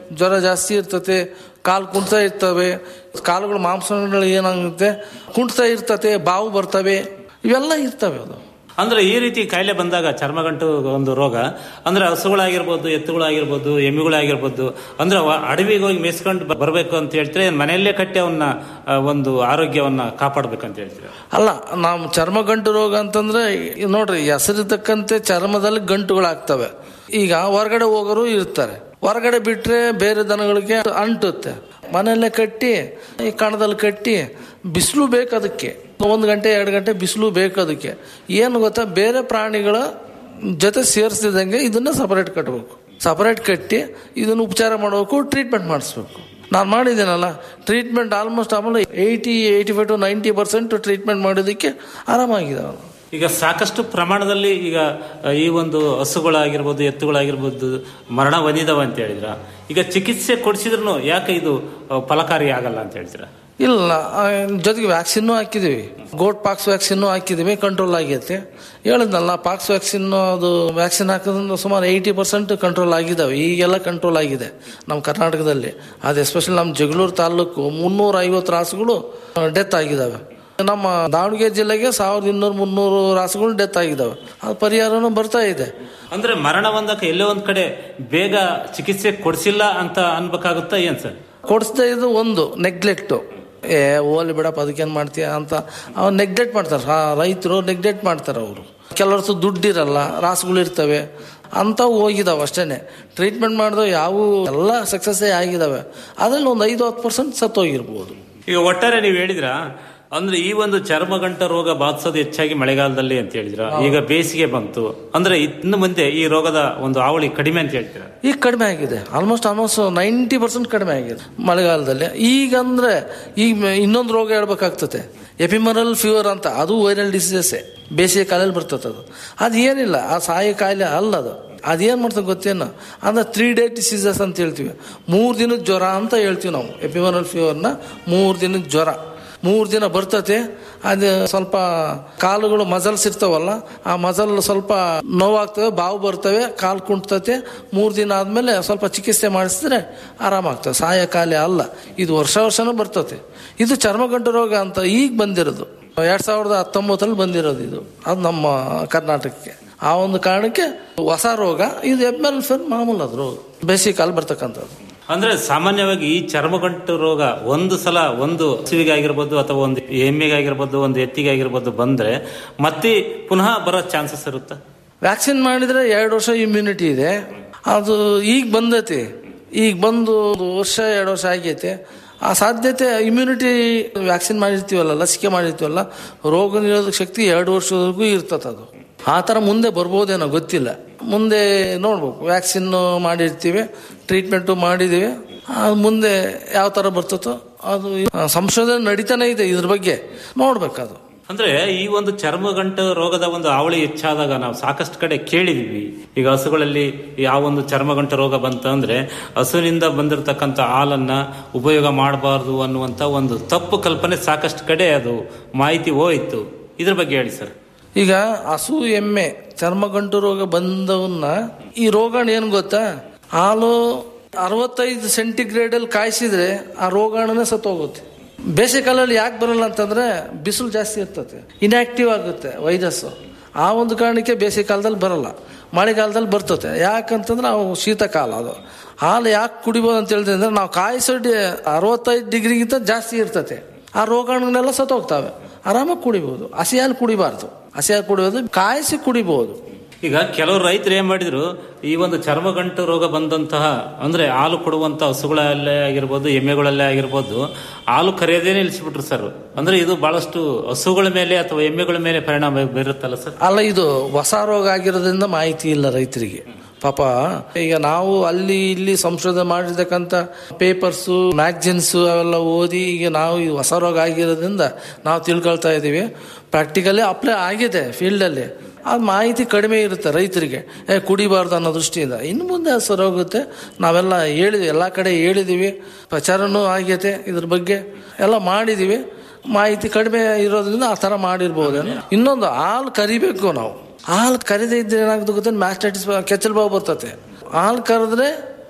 ಜ್ವರ ಜಾಸ್ತಿ ಇರ್ತತೆ ಕಾಲು ಕುಣ್ತಾ ಇರ್ತವೆ ಕಾಲುಗಳು ಮಾಂಸಗಳು ಏನಾಗುತ್ತೆ ಕುಣ್ತಾ ಇರ್ತತೆ ಬಾವು ಬರ್ತವೆ ಇವೆಲ್ಲ ಇರ್ತವೆ ಅದು ಅಂದ್ರೆ ಈ ರೀತಿ ಕಾಯಿಲೆ ಬಂದಾಗ ಚರ್ಮಗಂಟು ಒಂದು ರೋಗ ಅಂದ್ರೆ ಹಸುಗಳಾಗಿರ್ಬೋದು ಎತ್ತುಗಳಾಗಿರ್ಬೋದು ಎಮ್ಮಿಗಳಾಗಿರ್ಬೋದು ಅಂದ್ರೆ ಅವ ಅಡವಿಗೆ ಹೋಗಿ ಮೇಯಿಸ್ಕೊಂಡು ಬ- ಬರ್ಬೇಕು ಅಂತ ಹೇಳ್ತಾರೆ ಮನೆಯಲ್ಲೇ ಕಟ್ಟಿ ಅವನ್ನ ಆ, ಒಂದು ಆರೋಗ್ಯವನ್ನ ಕಾಪಾಡ್ಬೇಕಂತ ಹೇಳ್ತೀರಾ ಅಲ್ಲ ನಾವು ಚರ್ಮ ಗಂಟು ರೋಗ ಅಂತಂದ್ರೆ ಈ ನೋಡ್ರಿ ಹೆಸರಿದ್ದಕ್ಕಂತೆ ಚರ್ಮದಲ್ಲಿ ಗಂಟುಗಳಾಗ್ತವೆ ಈಗ ಹೊರಗಡೆ ಹೋಗೋರು ಇರ್ತಾರೆ ಹೊರಗಡೆ ಬಿಟ್ರೆ ಬೇರೆ ದನಗಳಿಗೆ ಅಂಟುತ್ತೆ ಮನೆಯಲ್ಲೇ ಕಟ್ಟಿ ಈ ಕಣದಲ್ಲಿ ಕಟ್ಟಿ ಬಿಸಿಲು ಬೇಕು ಅದಕ್ಕೆ ಒಂದು ಗಂಟೆ ಎರಡು ಗಂಟೆ ಬಿಸಿಲು ಬೇಕು ಅದಕ್ಕೆ ಏನು ಗೊತ್ತಾ ಬೇರೆ ಪ್ರಾಣಿಗಳ ಜೊತೆ ಸೇರಿಸಿದಂಗೆ ಇದನ್ನ ಸಪರೇಟ್ ಕಟ್ಟಬೇಕು ಸಪರೇಟ್ ಕಟ್ಟಿ ಇದನ್ನು ಉಪಚಾರ ಮಾಡಬೇಕು ಟ್ರೀಟ್ಮೆಂಟ್ ಮಾಡಿಸ್ಬೇಕು ನಾನು ಮಾಡಿದ್ದೀನಲ್ಲ ಟ್ರೀಟ್ಮೆಂಟ್ ಆಲ್ಮೋಸ್ಟ್ ಆಮೇಲೆ eighty eighty five to ninety percent treatment ಮಾಡೋದಕ್ಕೆ ಆರಾಮಾಗಿದೆ ಅವನು ಈಗ ಸಾಕಷ್ಟು ಪ್ರಮಾಣದಲ್ಲಿ ಈಗ ಆ, ಈ ಒಂದು ಹಸುಗಳಾಗಿರ್ಬೋದು ಎತ್ತುಗಳಾಗಿರ್ಬೋದು ಮರಣ ಹೊಂದಿದವ ಅಂತ ಹೇಳಿದ್ರ ಈಗ ಚಿಕಿತ್ಸೆ ಕೊಡಿಸಿದ್ರು ಯಾಕೆ ಇದು ಆ, ಫಲಕಾರಿ ಆಗಲ್ಲ ಅಂತ ಹೇಳ್ತೀರಾ ಇಲ್ಲ ಆ, ಜೊತೆಗೆ ವ್ಯಾಕ್ಸಿನ್ನು ಹಾಕಿದ್ದೀವಿ ಗೋಟ್ ಪಾಕ್ಸ್ ವ್ಯಾಕ್ಸಿನ್ನು ಹಾಕಿದ್ದೀವಿ ಕಂಟ್ರೋಲ್ ಆಗೈತೆ ಹೇಳಿದ್ನಲ್ಲ ಪಾಕ್ಸ್ ವ್ಯಾಕ್ಸಿನ್ ಅದು ವ್ಯಾಕ್ಸಿನ್ ಹಾಕೋದ್ರಿಂದ ಸುಮಾರು ಏಯ್ಟಿ ಪರ್ಸೆಂಟ್ ಕಂಟ್ರೋಲ್ ಆಗಿದ್ದಾವೆ ಈಗೆಲ್ಲ ಕಂಟ್ರೋಲ್ ಆಗಿದೆ ನಮ್ಮ ಕರ್ನಾಟಕದಲ್ಲಿ ಅದು ಎಸ್ಪೆಷಲಿ ನಮ್ಮ ಜಗಳೂರು ತಾಲೂಕು ಮುನ್ನೂರ ಐವತ್ತು ರಾಸುಗಳು ಡೆತ್ ಆಗಿದ್ದಾವೆ ನಮ್ಮ ದಾವಣಗೆರೆ ಜಿಲ್ಲೆಗೆ ಸಾವಿರದ ಇನ್ನೂರು ಮುನ್ನೂರು ರಾಸುಗಳು ಡೆತ್ ಆಗಿದ್ದಾವೆ ಅದು ಪರಿಹಾರನೂ ಬರ್ತಾ ಇದೆ ಅಂದ್ರೆ ಮರಣ ಹೊಂದಕ ಎಲ್ಲೋ ಒಂದ್ ಕಡೆ ಬೇಗ ಚಿಕಿತ್ಸೆ ಕೊಡಿಸಿಲ್ಲ ಅಂತ ಅನ್ಬೇಕಾಗುತ್ತಾ ಏನ್ ಸರ್ ಕೊಡಿಸ್ದೇ ಇದು ಒಂದು ನೆಗ್ಲೆಕ್ಟು ಏ ಓಲಿ ಬಿಡಪ್ಪ ಅದಕ್ಕೇನು ಮಾಡ್ತೀಯ ಅಂತ ಅವ್ರು ನೆಗ್ಲೆಕ್ಟ್ ಮಾಡ್ತಾರೆ ಆ ರೈತರು ನೆಗ್ಲೆಕ್ಟ್ ಮಾಡ್ತಾರೆ ಅವರು ಕೆಲವರ್ಸು ದುಡ್ಡಿರಲ್ಲ ರಾಸುಗಳು ಇರ್ತವೆ ಅಂಥವು ಹೋಗಿದಾವೆ ಅಷ್ಟೇ ಟ್ರೀಟ್ಮೆಂಟ್ ಮಾಡಿದವು ಯಾವ ಎಲ್ಲ ಸಕ್ಸಸ್ಸೇ ಆಗಿದಾವೆ ಅದರಲ್ಲಿ ಒಂದು ಐದು ಹತ್ತು ಪರ್ಸೆಂಟ್ ಸತ್ತೋಗಿರ್ಬೋದು ಈಗ ಒಟ್ಟಾರೆ ನೀವು ಹೇಳಿದ್ರ ಅಂದ್ರೆ ಈ ಒಂದು ಚರ್ಮಗಂಟ ರೋಗ ಬಾಧಿಸೋದು ಹೆಚ್ಚಾಗಿ ಮಳೆಗಾಲದಲ್ಲಿ ಅಂತ ಹೇಳಿದ್ರ ಈಗ ಬೇಸಿಗೆ ಬಂತು ಅಂದ್ರೆ ಇನ್ನು ಮುಂದೆ ಈ ರೋಗದ ಒಂದು ಅವಳಿ ಕಡಿಮೆ ಅಂತ ಹೇಳ್ತೀರಾ ಈಗ ಕಡಿಮೆ ಆಗಿದೆ ಆಲ್ಮೋಸ್ಟ್ ಆಲ್ಮೋಸ್ಟ್ ನೈಂಟಿ ಪರ್ಸೆಂಟ್ ಕಡಿಮೆ ಆಗಿದೆ ಮಳೆಗಾಲದಲ್ಲಿ ಈಗ ಅಂದ್ರೆ ಈಗ ಇನ್ನೊಂದು ರೋಗ ಹೇಳ್ಬೇಕಾಗ್ತದೆ ಎಪಿಮರಲ್ ಫೀವರ್ ಅಂತ ಅದು ವೈರಲ್ ಡಿಸೀಸಸ್ಸೇ ಬೇಸಿಗೆ ಕಾಲದಲ್ಲಿ ಬರ್ತದೆ ಅದು ಅದು ಏನಿಲ್ಲ ಆ ಸಾಯ ಕಾಯಿಲೆ ಅಲ್ಲ ಅದು ಅದೇನು ಮಾಡ್ತದೆ ಗೊತ್ತೇನು ಅಂದ್ರೆ ತ್ರೀ ಡೇ ಡಿಸೀಸಸ್ ಅಂತ ಹೇಳ್ತೀವಿ ಮೂರು ದಿನದ ಜ್ವರ ಅಂತ ಹೇಳ್ತೀವಿ ನಾವು ಎಪಿಮರಲ್ ಫೀವರ್ನ ಮೂರು ದಿನದ ಜ್ವರ ಮೂರು ದಿನ ಬರ್ತತೆ ಅದು ಸ್ವಲ್ಪ ಕಾಲುಗಳು ಮಜಲ್ಸ್ ಇರ್ತಾವಲ್ಲ ಆ ಮಜಲ್ ಸ್ವಲ್ಪ ನೋವಾಗ್ತವೆ ಬಾವು ಬರ್ತವೆ ಕಾಲು ಕುಂಟ್ತತೆ ಮೂರು ದಿನ ಆದಮೇಲೆ ಸ್ವಲ್ಪ ಚಿಕಿತ್ಸೆ ಮಾಡಿಸಿದ್ರೆ ಆರಾಮಾಗ್ತವೆ ಸಾಯ ಕಾಯಿಲೆ ಅಲ್ಲ ಇದು ವರ್ಷ ವರ್ಷನೂ ಬರ್ತತೆ ಇದು ಚರ್ಮಗಂಟು ರೋಗ ಅಂತ ಈಗ ಬಂದಿರೋದು ಎರಡ್ ಸಾವಿರದ ಹತ್ತೊಂಬತ್ತರಲ್ಲಿ ಬಂದಿರೋದು ಇದು ಅದು ನಮ್ಮ ಕರ್ನಾಟಕಕ್ಕೆ ಆ ಒಂದು ಕಾರಣಕ್ಕೆ ಹೊಸ ರೋಗ ಇದು ಎಮ್ ಫೆನ್ ಮಾಮೂಲು ಅದು ರೋಗ ಬೇಸಿಗೆ ಕಾಲ ಬರ್ತಕ್ಕಂಥದ್ದು ಅಂದ್ರೆ ಸಾಮಾನ್ಯವಾಗಿ ಈ ಚರ್ಮಗಂಟು ರೋಗ ಒಂದು ಸಲ ಒಂದು ಹಸುವಿಗೆ ಆಗಿರ್ಬೋದು ಅಥವಾ ಒಂದು ಎಮ್ಮೆಗೆ ಆಗಿರ್ಬೋದು ಒಂದು ಎತ್ತಿಗೆ ಆಗಿರ್ಬೋದು ಬಂದ್ರೆ ಮತ್ತೆ ಪುನಃ ಬರೋ ಚಾನ್ಸಸ್ ಇರುತ್ತಾ ವ್ಯಾಕ್ಸಿನ್ ಮಾಡಿದ್ರೆ ಎರಡು ವರ್ಷ ಇಮ್ಯುನಿಟಿ ಇದೆ ಅದು ಈಗ ಬಂದೈತಿ ಈಗ ಬಂದು ಒಂದು ವರ್ಷ ಎರಡು ವರ್ಷ ಆಗೈತೆ ಆ ಸಾಧ್ಯತೆ ಇಮ್ಯುನಿಟಿ ವ್ಯಾಕ್ಸಿನ್ ಮಾಡಿರ್ತೀವಲ್ಲ ಲಸಿಕೆ ಮಾಡಿರ್ತೀವಲ್ಲ ರೋಗ ನಿರೋಧಕ ಶಕ್ತಿ ಎರಡು ವರ್ಷದವರೆಗೂ ಇರ್ತದೆ ಅದು ಆ ಥರ ಮುಂದೆ ಬರ್ಬೋದೇನೋ ಗೊತ್ತಿಲ್ಲ ಮುಂದೆ ನೋಡ್ಬೇಕು ವ್ಯಾಕ್ಸಿನ್ ಮಾಡಿರ್ತೀವಿ ಟ್ರೀಟ್ಮೆಂಟು ಮಾಡಿದ್ದೀವಿ ಅದು ಮುಂದೆ ಯಾವ ಥರ ಬರ್ತದೋ ಅದು ಆ, ಸಂಶೋಧನೆ ನಡೀತಾನೆ ಇದೆ ಇದ್ರ ಬಗ್ಗೆ ನೋಡ್ಬೇಕದು ಅಂದ್ರೆ ಈ ಒಂದು ಚರ್ಮಗಂಟು ರೋಗದ ಒಂದು ಅವಳಿ ಹೆಚ್ಚಾದಾಗ ನಾವು ಸಾಕಷ್ಟು ಕಡೆ ಕೇಳಿದೀವಿ ಈಗ ಹಸುಗಳಲ್ಲಿ ಯಾವ ಒಂದು ಚರ್ಮಗಂಟು ರೋಗ ಬಂತ ಅಂದ್ರೆ ಹಸುವಿನಿಂದ ಬಂದಿರತಕ್ಕಂತ ಹಾಲನ್ನ ಉಪಯೋಗ ಮಾಡಬಾರ್ದು ಅನ್ನುವಂತ ಒಂದು ತಪ್ಪು ಕಲ್ಪನೆ ಸಾಕಷ್ಟು ಕಡೆ ಅದು ಮಾಹಿತಿ ಹೋಯ್ತು ಇದ್ರ ಬಗ್ಗೆ ಹೇಳಿ ಸರ್ ಈಗ ಹಸು ಎಮ್ಮೆ ಚರ್ಮಗಂಟು ರೋಗ ಬಂದವನ್ನ ಈ ರೋಗಾಣು ಏನು ಗೊತ್ತಾ ಹಾಲು ಅರವತ್ತೈದು ಸೆಂಟಿಗ್ರೇಡ್ ಅಲ್ಲಿ ಕಾಯಿಸಿದ್ರೆ ಆ ರೋಗಾಣುನೇ ಸತ್ತೋಗುತ್ತೆ ಬೇಸಿಗೆಕಾಲಲ್ಲಿ ಯಾಕೆ ಬರಲ್ಲ ಅಂತಂದ್ರೆ ಬಿಸಿಲು ಜಾಸ್ತಿ ಇರ್ತದೆ ಇನ್ಆಕ್ಟಿವ್ ಆಗುತ್ತೆ ವೈರಸ್ ಆ ಒಂದು ಕಾರಣಕ್ಕೆ ಬೇಸಿಗೆ ಕಾಲದಲ್ಲಿ ಬರಲ್ಲ ಮಳೆಗಾಲದಲ್ಲಿ ಬರ್ತದೆ ಯಾಕಂತಂದ್ರೆ ನಾವು ಶೀತಕಾಲ ಅದು ಹಾಲು ಯಾಕೆ ಕುಡಿಬೋದು ಅಂತ ಹೇಳಿದ್ರೆ ಅಂದ್ರೆ ನಾವು ಕಾಯಿಸೋ ಡಿ ಅರವತ್ತೈದು ಡಿಗ್ರಿಗಿಂತ ಜಾಸ್ತಿ ಇರ್ತದೆ ಆ ರೋಗಾಣುಗಳೆಲ್ಲ ಸತ್ತೋಗ್ತವೆ ಆರಾಮಾಗಿ ಕುಡಿಬಹುದು ಹಸಿ ಹಾಲು ಕುಡಿಬಾರ್ದು ಹಸಿ ಹಾಲು ಕುಡಿಯೋದು ಕಾಯಿಸಿ ಕುಡಿಬಹುದು ಈಗ ಕೆಲವು ರೈತರು ಏನ್ ಮಾಡಿದ್ರು ಈ ಒಂದು ಚರ್ಮಗಂಟು ರೋಗ ಬಂದಂತಹ ಅಂದ್ರೆ ಹಾಲು ಕೊಡುವಂತ ಹಸುಗಳಲ್ಲೇ ಆಗಿರ್ಬೋದು ಎಮ್ಮೆಗಳಲ್ಲೇ ಆಗಿರ್ಬೋದು ಹಾಲು ಕರೆಯೋದೇ ನಿಲ್ಲಿಸ್ಬಿಟ್ರು ಸರ್ ಅಂದ್ರೆ ಇದು ಬಹಳಷ್ಟು ಹಸುಗಳ ಮೇಲೆ ಅಥವಾ ಎಮ್ಮೆಗಳ ಮೇಲೆ ಪರಿಣಾಮ ಬೀರುತ್ತಲ್ಲ ಸರ್ ಅಲ್ಲ ಇದು ಹೊಸ ರೋಗ ಆಗಿರೋದ್ರಿಂದ ಮಾಹಿತಿ ಇಲ್ಲ ರೈತರಿಗೆ ಪಾಪ ಈಗ ನಾವು ಅಲ್ಲಿ ಇಲ್ಲಿ ಸಂಶೋಧನೆ ಮಾಡಿರ್ತಕ್ಕಂಥ ಪೇಪರ್ಸು ಮ್ಯಾಗ್ಜಿನ್ಸು ಅವೆಲ್ಲ ಓದಿ ಈಗ ನಾವು ಈ ಹೊಸ ರೋಗ ಆಗಿರೋದ್ರಿಂದ ನಾವು ತಿಳ್ಕೊಳ್ತಾ ಇದ್ದೀವಿ ಪ್ರಾಕ್ಟಿಕಲಿ ಅಪ್ಲೈ ಆಗಿದೆ ಫೀಲ್ಡಲ್ಲಿ ಆ ಮಾಹಿತಿ ಕಡಿಮೆ ಇರುತ್ತೆ ರೈತರಿಗೆ ಏ ಕುಡಿಬಾರ್ದು ಅನ್ನೋ ದೃಷ್ಟಿಯಿಂದ ಇನ್ನು ಮುಂದೆ ಸರ್ ಹೋಗುತ್ತೆ ನಾವೆಲ್ಲ ಹೇಳಿದ್ವಿ ಎಲ್ಲ ಕಡೆ ಹೇಳಿದ್ದೀವಿ ಪ್ರಚಾರನೂ ಆಗೈತೆ ಇದ್ರ ಬಗ್ಗೆ ಎಲ್ಲ ಮಾಡಿದ್ದೀವಿ ಮಾಹಿತಿ ಕಡಿಮೆ ಇರೋದ್ರಿಂದ ಆ ಥರ ಮಾಡಿರ್ಬೋದೇನೋ ಇನ್ನೊಂದು ಹಾಲು ಕರಿಬೇಕು ನಾವು ಹಾಲು ಕರಿದೇ ಇದ್ರೆ ಏನಾಗುತ್ತೆ ಗೊತ್ತ ಮ್ಯಾಸ್ಟೈಟಿಸ್ ಕೆಚ್ಚಲು ಬಾವು ಬರ್ತತೆ ಹಾಲು ಕರೆದ್ರೆ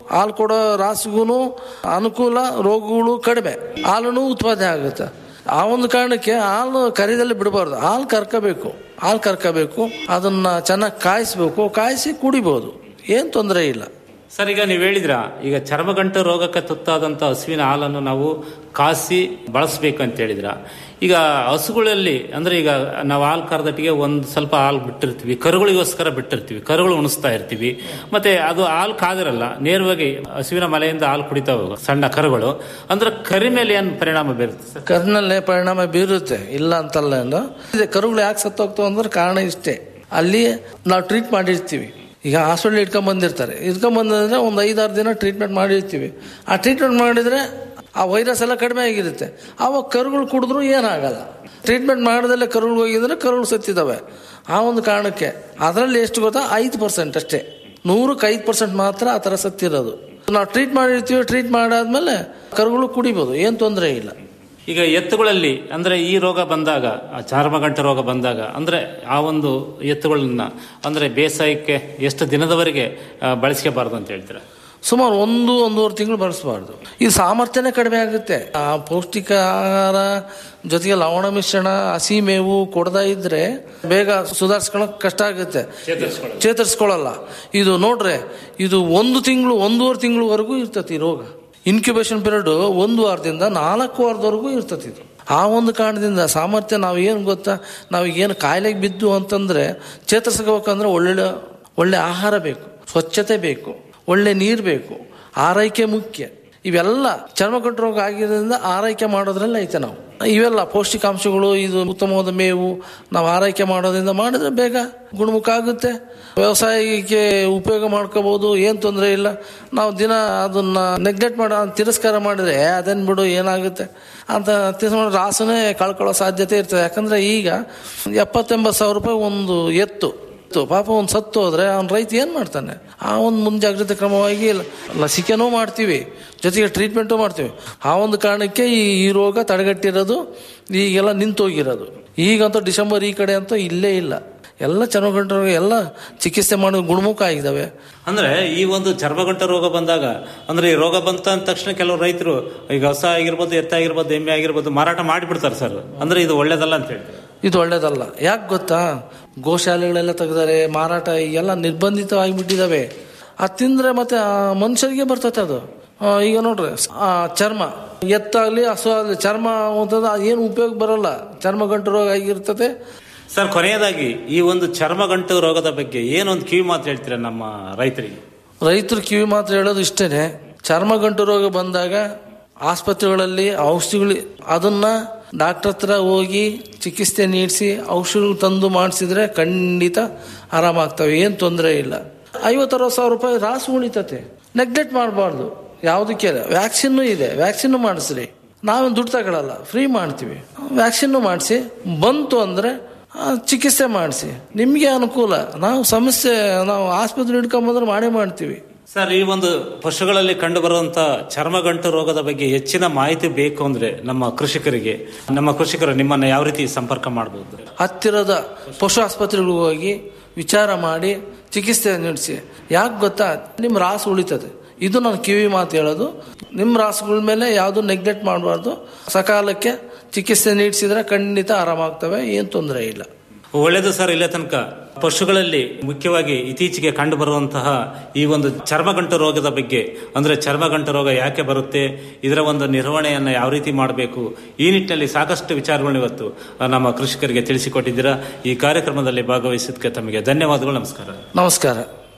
ಹಾಲು ಕೊಡೋ ರಾಸಿಗೂ ಅನುಕೂಲ ರೋಗಗಳು ಕಡಿಮೆ ಹಾಲೂ ಉತ್ಪಾದನೆ ಆಗುತ್ತೆ ಆ ಒಂದು ಕಾರಣಕ್ಕೆ ಹಾಲು ಕರಿದಲ್ಲಿ ಬಿಡಬಾರ್ದು ಹಾಲು ಕರ್ಕೋಬೇಕು ಹಾಲು ಕರ್ಕೋಬೇಕು ಅದನ್ನ ಚೆನ್ನಾಗಿ ಕಾಯಿಸ್ಬೇಕು ಕಾಯಿಸಿ ಕುಡಿಬೋದು ಏನು ತೊಂದರೆ ಇಲ್ಲ ಸರ್ ಈಗ ನೀವು ಹೇಳಿದ್ರ ಈಗ ಚರ್ಮಗಂಟು ರೋಗಕ್ಕೆ ತುತ್ತಾದಂಥ ಹಸುವಿನ ಹಾಲನ್ನು ನಾವು ಕಾಸಿ ಬಳಸಬೇಕು ಅಂತ ಹೇಳಿದ್ರ ಈಗ ಹಸುಗಳಲ್ಲಿ ಅಂದ್ರೆ ಈಗ ನಾವು ಹಾಲು ಕರೆದಟ್ಟಿಗೆ ಒಂದು ಸ್ವಲ್ಪ ಹಾಲು ಬಿಟ್ಟಿರ್ತೀವಿ ಕರುಗಳಿಗೋಸ್ಕರ ಬಿಟ್ಟಿರ್ತೀವಿ ಕರುಗಳು ಉಣಿಸ್ತಾ ಇರ್ತೀವಿ ಮತ್ತೆ ಅದು ಹಾಲು ಕಾದಿರಲ್ಲ ನೇರವಾಗಿ ಹಸುವಿನ ಮಲೆಯಿಂದ ಹಾಲು ಕುಡಿತಾ ಹೋಗೋ ಸಣ್ಣ ಕರುಗಳು ಅಂದ್ರೆ ಕರಿ ಮೇಲೆ ಏನು ಪರಿಣಾಮ ಬೀರುತ್ತೆ ಸರ್ ಕರಿನಲ್ಲೇ ಪರಿಣಾಮ ಬೀರುತ್ತೆ ಇಲ್ಲ ಅಂತಲ್ಲ ಏನು ಇದೆ ಕರುಗಳು ಯಾಕೆ ಸತ್ತೋಗ್ತಾವ ಅಂದ್ರೆ ಕಾರಣ ಇಷ್ಟೇ ಅಲ್ಲಿ ನಾವು ಟ್ರೀಟ್ ಮಾಡಿರ್ತೀವಿ ಈಗ ಹಾಸ್ಪಿಟ್ಲ್ ಇಟ್ಕೊಂಡ್ ಬಂದಿರ್ತಾರೆ ಇಟ್ಕೊಂಡ್ ಬಂದ್ರೆ ಒಂದು ಐದಾರು ದಿನ ಟ್ರೀಟ್ಮೆಂಟ್ ಮಾಡಿರ್ತೀವಿ ಆ ಟ್ರೀಟ್ಮೆಂಟ್ ಮಾಡಿದ್ರೆ ಆ ವೈರಸ್ ಎಲ್ಲ ಕಡಿಮೆ ಆಗಿರುತ್ತೆ ಆವಾಗ ಕರುಗಳು ಕುಡಿದ್ರು ಏನಾಗಲ್ಲ ಟ್ರೀಟ್ಮೆಂಟ್ ಮಾಡದಲ್ಲೇ ಕರುಗಳು ಹೋಗಿದ್ರೆ ಕರುಗಳು ಸತ್ತಿದ್ದಾವೆ ಆ ಒಂದು ಕಾರಣಕ್ಕೆ ಅದರಲ್ಲಿ ಎಷ್ಟು ಗೊತ್ತಾ ಐದು ಪರ್ಸೆಂಟ್ ಅಷ್ಟೇ ನೂರಕ್ಕೆ ಐದು ಪರ್ಸೆಂಟ್ ಮಾತ್ರ ಆ ಥರ ಸತ್ತಿರೋದು ನಾವು ಟ್ರೀಟ್ ಮಾಡಿರ್ತೀವಿ ಟ್ರೀಟ್ ಮಾಡಾದ್ಮೇಲೆ ಕರುಗಳು ಕುಡಿಬೋದು ಏನು ತೊಂದರೆ ಇಲ್ಲ ಈಗ ಎತ್ತುಗಳಲ್ಲಿ ಅಂದ್ರೆ ಈ ರೋಗ ಬಂದಾಗ ಆ ಚರ್ಮಗಂಟು ರೋಗ ಬಂದಾಗ ಅಂದ್ರೆ ಆ ಒಂದು ಎತ್ತುಗಳನ್ನ ಅಂದ್ರೆ ಬೇಸಾಯಕ್ಕೆ ಎಷ್ಟು ದಿನದವರೆಗೆ ಆ, ಬಳಸ್ಕೋಬಾರ್ದು ಅಂತ ಹೇಳ್ತೀರಾ ಸುಮಾರು ಒಂದು ಒಂದೂವರೆ ತಿಂಗಳು ಬಳಸಬಾರ್ದು ಈ ಸಾಮರ್ಥ್ಯನೇ ಕಡಿಮೆ ಆಗುತ್ತೆ ಆ ಪೌಷ್ಟಿಕ ಆಹಾರ ಜೊತೆಗೆ ಲವಣ ಮಿಶ್ರಣ ಹಸಿ ಮೇವು ಕೊಡದ ಇದ್ರೆ ಬೇಗ ಸುಧಾರಿಸ್ಕೊಳಕ್ ಕಷ್ಟ ಆಗುತ್ತೆ ಚೇತರಿಸ್ಕೊಳ್ಳಲ್ಲ ಇದು ನೋಡ್ರೆ ಇದು ಒಂದು ತಿಂಗಳು ಒಂದೂವರೆ ತಿಂಗಳವರೆಗೂ ಇರ್ತತಿ ಈ ರೋಗ ಇನ್ಕ್ಯುಬೇಷನ್ ಪೀರಿಯಡ್ ಒಂದು ವಾರದಿಂದ ನಾಲ್ಕು ವಾರದವರೆಗೂ ಇರ್ತತಿ ಇದು ಆ ಒಂದು ಕಾರಣದಿಂದ ಸಾಮರ್ಥ್ಯ ನಾವು ಏನು ಗೊತ್ತಾ ನಾವು ಏನು ಕಾಯಿಲೆಗೆ ಬಿದ್ದು ಅಂತಂದ್ರೆ ಚೇತರಿಸ್ಕೋಬೇಕಂದ್ರೆ ಒಳ್ಳೆ ಒಳ್ಳೆ ಆಹಾರ ಬೇಕು ಸ್ವಚ್ಛತೆ ಬೇಕು ಒಳ್ಳೆ ನೀರು ಬೇಕು ಆರೈಕೆ ಮುಖ್ಯ ಇವೆಲ್ಲ ಚರ್ಮಗಂಟು ರೋಗ ಆಗಿರೋದ್ರಿಂದ ಆರೈಕೆ ಮಾಡೋದ್ರಲ್ಲಿ ಐತೆ ನಾವು ಇವೆಲ್ಲ ಪೌಷ್ಟಿಕಾಂಶಗಳು ಇದು ಉತ್ತಮವಾದ ಮೇವು ನಾವು ಆರೈಕೆ ಮಾಡೋದ್ರಿಂದ ಮಾಡಿದ್ರೆ ಬೇಗ ಗುಣಮುಖ ಆಗುತ್ತೆ ವ್ಯವಸಾಯಕ್ಕೆ ಉಪಯೋಗ ಮಾಡ್ಕೋಬಹುದು ಏನು ತೊಂದರೆ ಇಲ್ಲ ನಾವು ದಿನ ಅದನ್ನ ನೆಗ್ಲೆಕ್ಟ್ ಮಾಡ ತಿರಸ್ಕಾರ ಮಾಡಿದ್ರೆ ಅದೇನು ಬಿಡು ಏನಾಗುತ್ತೆ ಅಂತ ತಿರ್ಸ್ಕೊಂಡು ರಾಸನೇ ಕಳ್ಕೊಳ್ಳೋ ಸಾಧ್ಯತೆ ಇರ್ತದೆ ಯಾಕಂದ್ರೆ ಈಗ ಎಪ್ಪತ್ತೆಂಬತ್ತು ಸಾವಿರ ರೂಪಾಯಿ ಒಂದು ಎತ್ತು ಎತ್ತು ಪಾಪ ಒಂದು ಸತ್ತು ಹೋದ್ರೆ ಅವ್ನ ರೈತ ಏನು ಮಾಡ್ತಾನೆ ಆ ಒಂದು ಮುಂಜಾಗ್ರತೆ ಕ್ರಮವಾಗಿ ಲ- ಲಸಿಕೆನೂ ಮಾಡ್ತೀವಿ ಜೊತೆಗೆ ಟ್ರೀಟ್ಮೆಂಟು ಮಾಡ್ತೀವಿ ಆ ಒಂದು ಕಾರಣಕ್ಕೆ ಈ ಈ ರೋಗ ತಡೆಗಟ್ಟಿರೋದು ಈಗೆಲ್ಲ ನಿಂತೋಗಿರೋದು ಈಗಂತೂ ಡಿಸೆಂಬರ್ ಈ ಕಡೆ ಅಂತೂ ಇಲ್ಲೇ ಇಲ್ಲ ಎಲ್ಲ ಚರ್ಮಗಂಟು ರೋಗ ಎಲ್ಲ ಚಿಕಿತ್ಸೆ ಮಾಡೋ ಗುಣಮುಖ ಆಗಿದ್ದಾವೆ ಅಂದ್ರೆ ಈ ಒಂದು ಚರ್ಮಗಂಟ ರೋಗ ಬಂದಾಗ ಅಂದ್ರೆ ಈ ರೋಗ ಬಂತ ಅಂದ ತಕ್ಷಣ ಕೆಲವು ರೈತರು ಈಗ ಹೊಸ ಆಗಿರ್ಬೋದು ಎತ್ತ ಆಗಿರ್ಬೋದು ಎಮ್ಮೆ ಆಗಿರ್ಬೋದು ಮಾರಾಟ ಮಾಡಿಬಿಡ್ತಾರೆ ಸರ್ ಅಂದ್ರೆ ಇದು ಒಳ್ಳೇದಲ್ಲ ಅಂತ ಹೇಳ್ತಾರೆ ಇದು ಒಳ್ಳೇದಲ್ಲ ಯಾಕೆ ಗೊತ್ತಾ ಗೋಶಾಲೆಗಳೆಲ್ಲ ತೆಗೆದಾರೆ ಮಾರಾಟ ಎಲ್ಲ ನಿರ್ಬಂಧಿತವಾಗಿಬಿಟ್ಟಿದ್ದಾವೆ ಅದು ತಿಂದ್ರೆ ಮತ್ತೆ ಆ ಮನುಷ್ಯರಿಗೆ ಬರ್ತೈತೆ ಅದು ಆ, ಈಗ ನೋಡ್ರಿ ಆ ಚರ್ಮ ಎತ್ತಾಗ್ಲಿ ಹಸು ಆಗ್ಲಿ ಚರ್ಮ ಅಂತಂದ್ರೆ ಏನು ಉಪಯೋಗ ಬರಲ್ಲ ಚರ್ಮ ಗಂಟು ರೋಗ ಆಗಿರ್ತದೆ ಸರ್ ಕೊನೆಯದಾಗಿ ಈ ಒಂದು ಚರ್ಮಗಂಟು ರೋಗದ ಬಗ್ಗೆ ಏನೊಂದು ಕಿವಿ ಮಾತು ಹೇಳ್ತೀರಾ ನಮ್ಮ ರೈತರಿಗೆ ರೈತರು ಕಿವಿ ಮಾತ್ರ ಹೇಳೋದು ಇಷ್ಟೇನೆ ಚರ್ಮಗಂಟು ರೋಗ ಬಂದಾಗ ಆಸ್ಪತ್ರೆಗಳಲ್ಲಿ ಔಷಧಿಗಳು ಅದನ್ನ ಡಾಕ್ಟರ್ ಹತ್ರ ಹೋಗಿ ಚಿಕಿತ್ಸೆ ನೀಡಿಸಿ ಔಷಧಿಗಳು ತಂದು ಮಾಡಿಸಿದ್ರೆ ಖಂಡಿತ ಆರಾಮಾಗ್ತವೆ ಏನು ತೊಂದರೆ ಇಲ್ಲ ಐವತ್ತರವತ್ತು ಸಾವಿರ ರೂಪಾಯಿ ರಾಸು ಉಳಿತತೆ ನೆಗ್ಲೆಕ್ಟ್ ಮಾಡಬಾರ್ದು ಯಾವುದಕ್ಕೆ ವ್ಯಾಕ್ಸಿನ್ನು ಇದೆ ವ್ಯಾಕ್ಸಿನ್ನು ಮಾಡಿಸ್ರಿ ನಾವೇನು ದುಡ್ಡು ತಗೊಳಲ್ಲ ಫ್ರೀ ಮಾಡ್ತೀವಿ ವ್ಯಾಕ್ಸಿನ್ನು ಮಾಡಿಸಿ ಬಂತು ಅಂದರೆ ಚಿಕಿತ್ಸೆ ಮಾಡಿಸಿ ನಿಮಗೆ ಅನುಕೂಲ ನಾವು ಸಮಸ್ಯೆ ನಾವು ಆಸ್ಪತ್ರೆ ಹಿಡ್ಕೊಂಬಂದ್ರೆ ಮಾಡೇ ಮಾಡ್ತೀವಿ ಸರ್ ಈ ಒಂದು ಪಶುಗಳಲ್ಲಿ ಕಂಡು ಬರುವಂತ ಚರ್ಮಗಂಟು ರೋಗದ ಬಗ್ಗೆ ಹೆಚ್ಚಿನ ಮಾಹಿತಿ ಬೇಕು ಅಂದ್ರೆ ನಮ್ಮ ಕೃಷಿಕರಿಗೆ ನಮ್ಮ ಕೃಷಿಕರು ನಿಮ್ಮನ್ನ ಯಾವ ರೀತಿ ಸಂಪರ್ಕ ಮಾಡಬಹುದು ಹತ್ತಿರದ ಪಶು ಆಸ್ಪತ್ರೆಗಳಿಗೆ ಹೋಗಿ ವಿಚಾರ ಮಾಡಿ ಚಿಕಿತ್ಸೆ ನಡೆಸಿ ಯಾಕೆ ಗೊತ್ತಾ ನಿಮ್ಮ ರಾಸು ಉಳಿತದೆ ಇದು ನಾನು ಕಿವಿ ಮಾತು ಹೇಳೋದು ನಿಮ್ಮ ರಾಸುಗಳ ಮೇಲೆ ಯಾವುದು ನೆಗ್ಲೆಕ್ಟ್ ಮಾಡಬಾರ್ದು ಸಕಾಲಕ್ಕೆ ಚಿಕಿತ್ಸೆ ನೀಡಿಸಿದ್ರೆ ಖಂಡಿತ ಆರಾಮಾಗ್ತವೆ ಏನು ತೊಂದರೆ ಇಲ್ಲ ಒಳ್ಳೆಯದು ಸರ್ ಇಲ್ಲೇ ತನಕ ಪಶುಗಳಲ್ಲಿ ಮುಖ್ಯವಾಗಿ ಇತ್ತೀಚೆಗೆ ಕಂಡು ಬರುವಂತಹ ಈ ಒಂದು ಚರ್ಮಗಂಟು ರೋಗದ ಬಗ್ಗೆ ಅಂದ್ರೆ ಚರ್ಮಗಂಟು ರೋಗ ಯಾಕೆ ಬರುತ್ತೆ ಇದರ ಒಂದು ನಿರ್ವಹಣೆಯನ್ನು ಯಾವ ರೀತಿ ಮಾಡಬೇಕು ಈ ನಿಟ್ಟಿನಲ್ಲಿ ಸಾಕಷ್ಟು ವಿಚಾರಗಳನ್ನ ಇವತ್ತು ಆ, ನಮ್ಮ ಕೃಷಿಕರಿಗೆ ತಿಳಿಸಿಕೊಟ್ಟಿದ್ದೀರಾ ಈ ಕಾರ್ಯಕ್ರಮದಲ್ಲಿ ಭಾಗವಹಿಸಿದ್ದಕ್ಕೆ ತಮಗೆ ಧನ್ಯವಾದಗಳು ನಮಸ್ಕಾರ ನಮಸ್ಕಾರ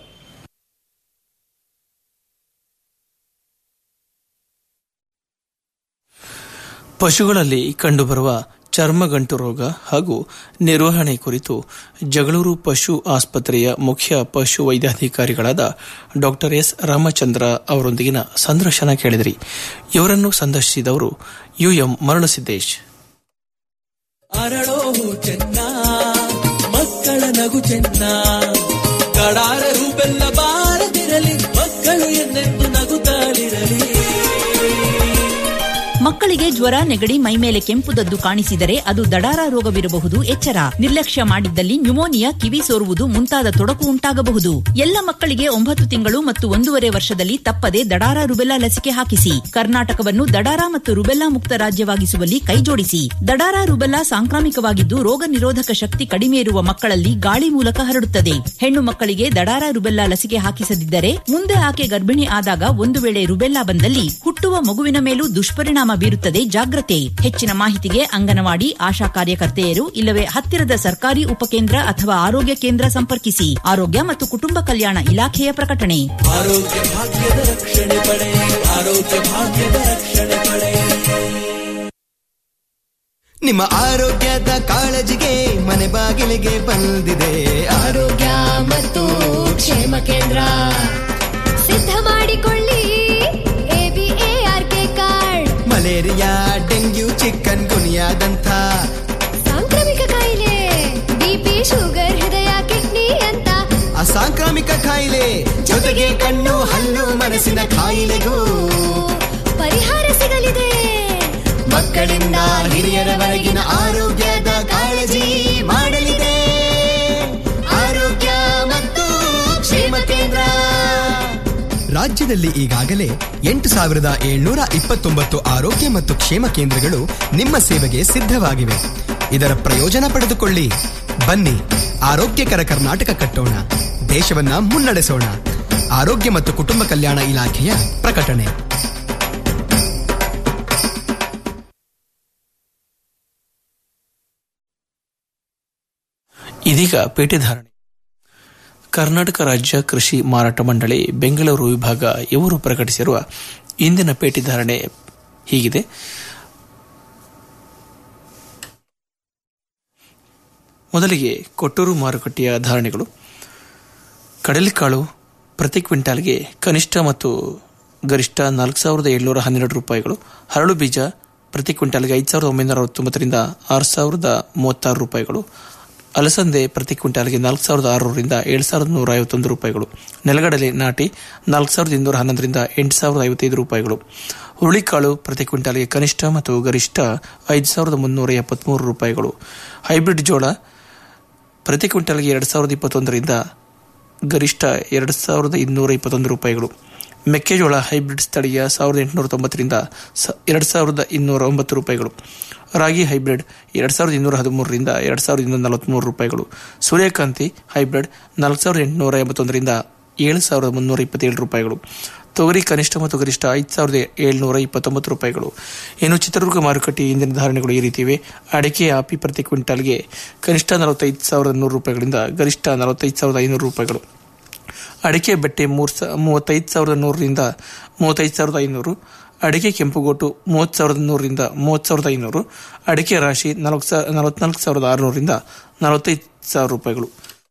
ಪಶುಗಳಲ್ಲಿ ಕಂಡುಬರುವ ಚರ್ಮಗಂಟು ರೋಗ ಹಾಗೂ ನಿರ್ವಹಣೆ ಕುರಿತು ಜಗಳೂರು ಪಶು ಆಸ್ಪತ್ರೆಯ ಮುಖ್ಯ ಪಶು ವೈದ್ಯಾಧಿಕಾರಿಗಳಾದ ಡಾಕ್ಟರ್ ಎಸ್ ರಾಮಚಂದ್ರ ಅವರೊಂದಿಗಿನ ಸಂದರ್ಶನ ಕೇಳಿದ್ರಿ ಇವರನ್ನು ಸಂದರ್ಶಿಸಿದವರು ಯುಎಂ ಮರಳುಸಿದ್ದೇಶ್ ಅರಳೋ ಚೆನ್ನ ಮಕ್ಕಳ ನಗು ಚೆನ್ನ ಕಡಾರ ಹೂಬೆಲ್ಲ ಬಾರದಿರಲಿ ಮಕ್ಕಳು ಎಂದೆಂದು ನಗುತ್ತಾಲಿರಲಿ ಮಕ್ಕಳಿಗೆ ಜ್ವರ ನೆಗಡಿ ಮೈಮೇಲೆ ಕೆಂಪುದದ್ದು ಕಾಣಿಸಿದರೆ ಅದು ದಡಾರ ರೋಗವಿರಬಹುದು ಎಚ್ಚರ ನಿರ್ಲಕ್ಷ್ಯ ಮಾಡಿದ್ದಲ್ಲಿ ನ್ಯುಮೋನಿಯಾ ಕಿವಿ ಸೋರುವುದು ಮುಂತಾದ ತೊಡಕು ಉಂಟಾಗಬಹುದು ಎಲ್ಲ ಮಕ್ಕಳಿಗೆ ಒಂಬತ್ತು ತಿಂಗಳು ಮತ್ತು ಒಂದೂವರೆ ವರ್ಷದಲ್ಲಿ ತಪ್ಪದೆ ದಡಾರ ರುಬೆಲ್ಲಾ ಲಸಿಕೆ ಹಾಕಿಸಿ ಕರ್ನಾಟಕವನ್ನು ದಡಾರ ಮತ್ತು ರುಬೆಲ್ಲಾ ಮುಕ್ತ ರಾಜ್ಯವಾಗಿಸುವಲ್ಲಿ ಕೈಜೋಡಿಸಿ ದಡಾರ ರುಬೆಲ್ಲಾ ಸಾಂಕ್ರಾಮಿಕವಾಗಿದ್ದು ರೋಗ ನಿರೋಧಕ ಶಕ್ತಿ ಕಡಿಮೆ ಇರುವ ಮಕ್ಕಳಲ್ಲಿ ಗಾಳಿ ಮೂಲಕ ಹರಡುತ್ತದೆ ಹೆಣ್ಣು ಮಕ್ಕಳಿಗೆ ದಡಾರ ರುಬೆಲ್ಲಾ ಲಸಿಕೆ ಹಾಕಿಸದಿದ್ದರೆ ಮುಂದೆ ಆಕೆ ಗರ್ಭಿಣಿ ಆದಾಗ ಒಂದು ವೇಳೆ ರುಬೆಲ್ಲಾ ಬಂದಲ್ಲಿ ಹುಟ್ಟುವ ಮಗುವಿನ ಮೇಲೂ ದುಷ್ಪರಿಣಾಮ ಬೀರುತ್ತದೆ ಜಾಗ್ರತೆ ಹೆಚ್ಚಿನ ಮಾಹಿತಿಗೆ ಅಂಗನವಾಡಿ ಆಶಾ ಕಾರ್ಯಕರ್ತೆಯರು ಇಲ್ಲವೇ ಹತ್ತಿರದ ಸರ್ಕಾರಿ ಉಪಕೇಂದ್ರ ಅಥವಾ ಆರೋಗ್ಯ ಕೇಂದ್ರ ಸಂಪರ್ಕಿಸಿ ಆರೋಗ್ಯ ಮತ್ತು ಕುಟುಂಬ ಕಲ್ಯಾಣ ಇಲಾಖೆಯ ಪ್ರಕಟಣೆ ಆರೋಗ್ಯ ಭಾಗ್ಯದ ರಕ್ಷಣೆ ಪಡೆ ಆರೋಗ್ಯ ಭಾಗ್ಯದ ರಕ್ಷಣೆ ಪಡೆ ನಿಮ್ಮ ಆರೋಗ್ಯದ ಕಾಳಜಿಗೆ ಮನೆ ಬಾಗಿಲಿಗೆ ಬಂದಿದೆ ಆರೋಗ್ಯ ಮತ್ತು ಕ್ಷೇಮ ಕೇಂದ್ರ ಸಿದ್ಧ ಮಾಡಿಕೊಳ್ಳಿ ಎಬಿಎಆರ್ಕೆ ಕಾರ್ಡ್ ಮಲೇರಿಯಾ ಡೆಂಗ್ಯೂ ಚಿಕನ್ ಗುನಿಯಾದಂಥ ಸಾಂಕ್ರಾಮಿಕ ಕಾಯಿಲೆ ಬಿಪಿ ಶುಗರ್ ಹೃದಯ ಕಿಡ್ನಿ ಅಂತ ಅಸಾಂಕ್ರಾಮಿಕ ಕಾಯಿಲೆ ಜೊತೆಗೆ ಕಣ್ಣು ಹಲ್ಲು ಮನಸ್ಸಿನ ಕಾಯಿಲೆಗೂ ಪರಿಹಾರ ಸಿಗಲಿದೆ ಮಕ್ಕಳಿಂದ ಹಿರಿಯರವರೆಗಿನ ಆರೋಗ್ಯದ ಕಾಳಜಿ ಮಾಡಲಿದೆ ಆರೋಗ್ಯ ಮತ್ತು ಕ್ಷೇಮ ಕೇಂದ್ರ ರಾಜ್ಯದಲ್ಲಿ ಈಗಾಗಲೇ ಎಂಟು ಸಾವಿರದ ಏಳ್ನೂರ ಇಪ್ಪತ್ತೊಂಬತ್ತು ಆರೋಗ್ಯ ಮತ್ತು ಕ್ಷೇಮ ಕೇಂದ್ರಗಳು ನಿಮ್ಮ ಸೇವೆಗೆ ಸಿದ್ಧವಾಗಿವೆ ಇದರ ಪ್ರಯೋಜನ ಪಡೆದುಕೊಳ್ಳಿ ಬನ್ನಿ ಆರೋಗ್ಯಕರ ಕರ್ನಾಟಕ ಕಟ್ಟೋಣ ದೇಶವನ್ನ ಮುನ್ನಡೆಸೋಣ ಆರೋಗ್ಯ ಮತ್ತು ಕುಟುಂಬ ಕಲ್ಯಾಣ ಇಲಾಖೆಯ ಪ್ರಕಟಣೆ ಇದೀಗ ಪೇಟೆ ಧಾರಣೆ ಕರ್ನಾಟಕ ರಾಜ್ಯ ಕೃಷಿ ಮಾರಾಟ ಮಂಡಳಿ ಬೆಂಗಳೂರು ವಿಭಾಗ ಇವರು ಪ್ರಕಟಿಸಿರುವ ಇಂದಿನ ಪೇಟೆ ಧಾರಣೆ ಹೀಗಿದೆ ಮೊದಲಿಗೆ ಕೊಟ್ಟೂರು ಮಾರುಕಟ್ಟೆಯ ಧಾರಣೆಗಳು ಕಡಲೆಕಾಳು ಪ್ರತಿ ಕ್ವಿಂಟಾಲ್ಗೆ ಕನಿಷ್ಠ ಮತ್ತು ಗರಿಷ್ಠ ನಾಲ್ಕು ಸಾವಿರದ ಏಳ್ನೂರ ಹನ್ನೆರಡು ರೂಪಾಯಿಗಳು ಹರಳು ಬೀಜ ಪ್ರತಿ ಕ್ವಿಂಟಾಲ್ಗೆ ಐದು ಸಾವಿರದ ಒಂಬೈನೂರ ಅರವತ್ತೊಂಬತ್ತರಿಂದ ಆರು ಸಾವಿರದ ಮೂವತ್ತಾರು ರೂಪಾಯಿಗಳು ಅಲಸಂದೆ ಪ್ರತಿ ಕ್ವಿಂಟಾಲ್ಗೆ ನಾಲ್ಕು ಸಾವಿರದ ಆರುನೂರರಿಂದ ಏಳು ಸಾವಿರದ ನೂರ ಐವತ್ತೊಂದು ರೂಪಾಯಿಗಳು ನೆಲಗಡಲೆ ನಾಟಿ ನಾಲ್ಕು ಸಾವಿರದ ಇನ್ನೂರ ಹನ್ನೊಂದರಿಂದ ಎಂಟು ಸಾವಿರದ ಐವತ್ತೈದು ರೂಪಾಯಿಗಳು ಹುರುಳಿಕಾಳು ಪ್ರತಿ ಕ್ವಿಂಟಾಲ್ಗೆ ಕನಿಷ್ಠ ಮತ್ತು ಗರಿಷ್ಠ ಐದು ಸಾವಿರದ ಮುನ್ನೂರ ಎಪ್ಪತ್ಮೂರು ರೂಪಾಯಿಗಳು ಹೈಬ್ರಿಡ್ ಜೋಳ ಪ್ರತಿ ಕ್ವಿಂಟಾಲ್ಗೆ ಎರಡು ಸಾವಿರದ ಇಪ್ಪತ್ತೊಂದರಿಂದ ಗರಿಷ್ಠ ಎರಡು ಸಾವಿರದ ಇನ್ನೂರ ಇಪ್ಪತ್ತೊಂದು ರೂಪಾಯಿಗಳು ಮೆಕ್ಕೆಜೋಳ ಹೈಬ್ರಿಡ್ ಸ್ಥಳೀಯ ಸಾವಿರದ ಎಂಟುನೂರ ತೊಂಬತ್ತರಿಂದ ಎರಡು ಸಾವಿರದ ಇನ್ನೂರ ಒಂಬತ್ತು ರೂಪಾಯಿಗಳು ರಾಗಿ ಹೈಬ್ರಿಡ್ ಎರಡು ಸಾವಿರದ ಇನ್ನೂರ ಹದಿಮೂರರಿಂದ ಎರಡು ಸಾವಿರದ ಇನ್ನೂರ ನಲವತ್ತ್ಮೂರು ರೂಪಾಯಿಗಳು ಸೂರ್ಯಕಾಂತಿ ಹೈಬ್ರಿಡ್ ನಾಲ್ಕು ಸಾವಿರದ ಎಂಟುನೂರ ಎಂಬತ್ತೊಂದರಿಂದ ಏಳು ಸಾವಿರದ ಮುನ್ನೂರ ಇಪ್ಪತ್ತೇಳು ರೂಪಾಯಿಗಳು ತೊಗರಿ ಕನಿಷ್ಠ ಮತ್ತು ಗರಿಷ್ಠ ಐದು ಸಾವಿರದ ಏಳುನೂರ ಇಪ್ಪತ್ತೊಂಬತ್ತು ರೂಪಾಯಿಗಳು ಇನ್ನು ಚಿತ್ರದುರ್ಗ ಮಾರುಕಟ್ಟೆ ಇಂದಿನ ಧಾರಣೆಗಳು ಈ ರೀತಿ ಇವೆ ಅಡಿಕೆ ಆಪಿ ಪ್ರತಿ ಕ್ವಿಂಟಾಲ್ಗೆ ಕನಿಷ್ಠ ನಲವತ್ತೈದು ಸಾವಿರದ ನೂರು ರೂಪಾಯಿಗಳಿಂದ ಗರಿಷ್ಠ ನಲವತ್ತೈದು ಸಾವಿರದ ಐನೂರು ರೂಪಾಯಿಗಳು ಅಡಿಕೆ ಬೆಟ್ಟೆ ಮೂರ್ ಮೂವತ್ತೈದು ಸಾವಿರದ ನೂರರಿಂದ ಮೂವತ್ತೈದು ಸಾವಿರದ ಐನೂರು ಅಡಿಕೆ ಕೆಂಪುಗೋಟು ಮೂವತ್ತು ಸಾವಿರದ ನೂರರಿಂದ ಮೂವತ್ತು ಸಾವಿರದ ಐನೂರು ಅಡಿಕೆ ರಾಶಿ ನಲವತ್ತು ಸಾವಿರ ನಲವತ್ನಾಲ್ಕು ಸಾವಿರದ ಆರುನೂರರಿಂದ ನಲವತ್ತೈದು ಸಾವಿರ ರೂಪಾಯಿಗಳು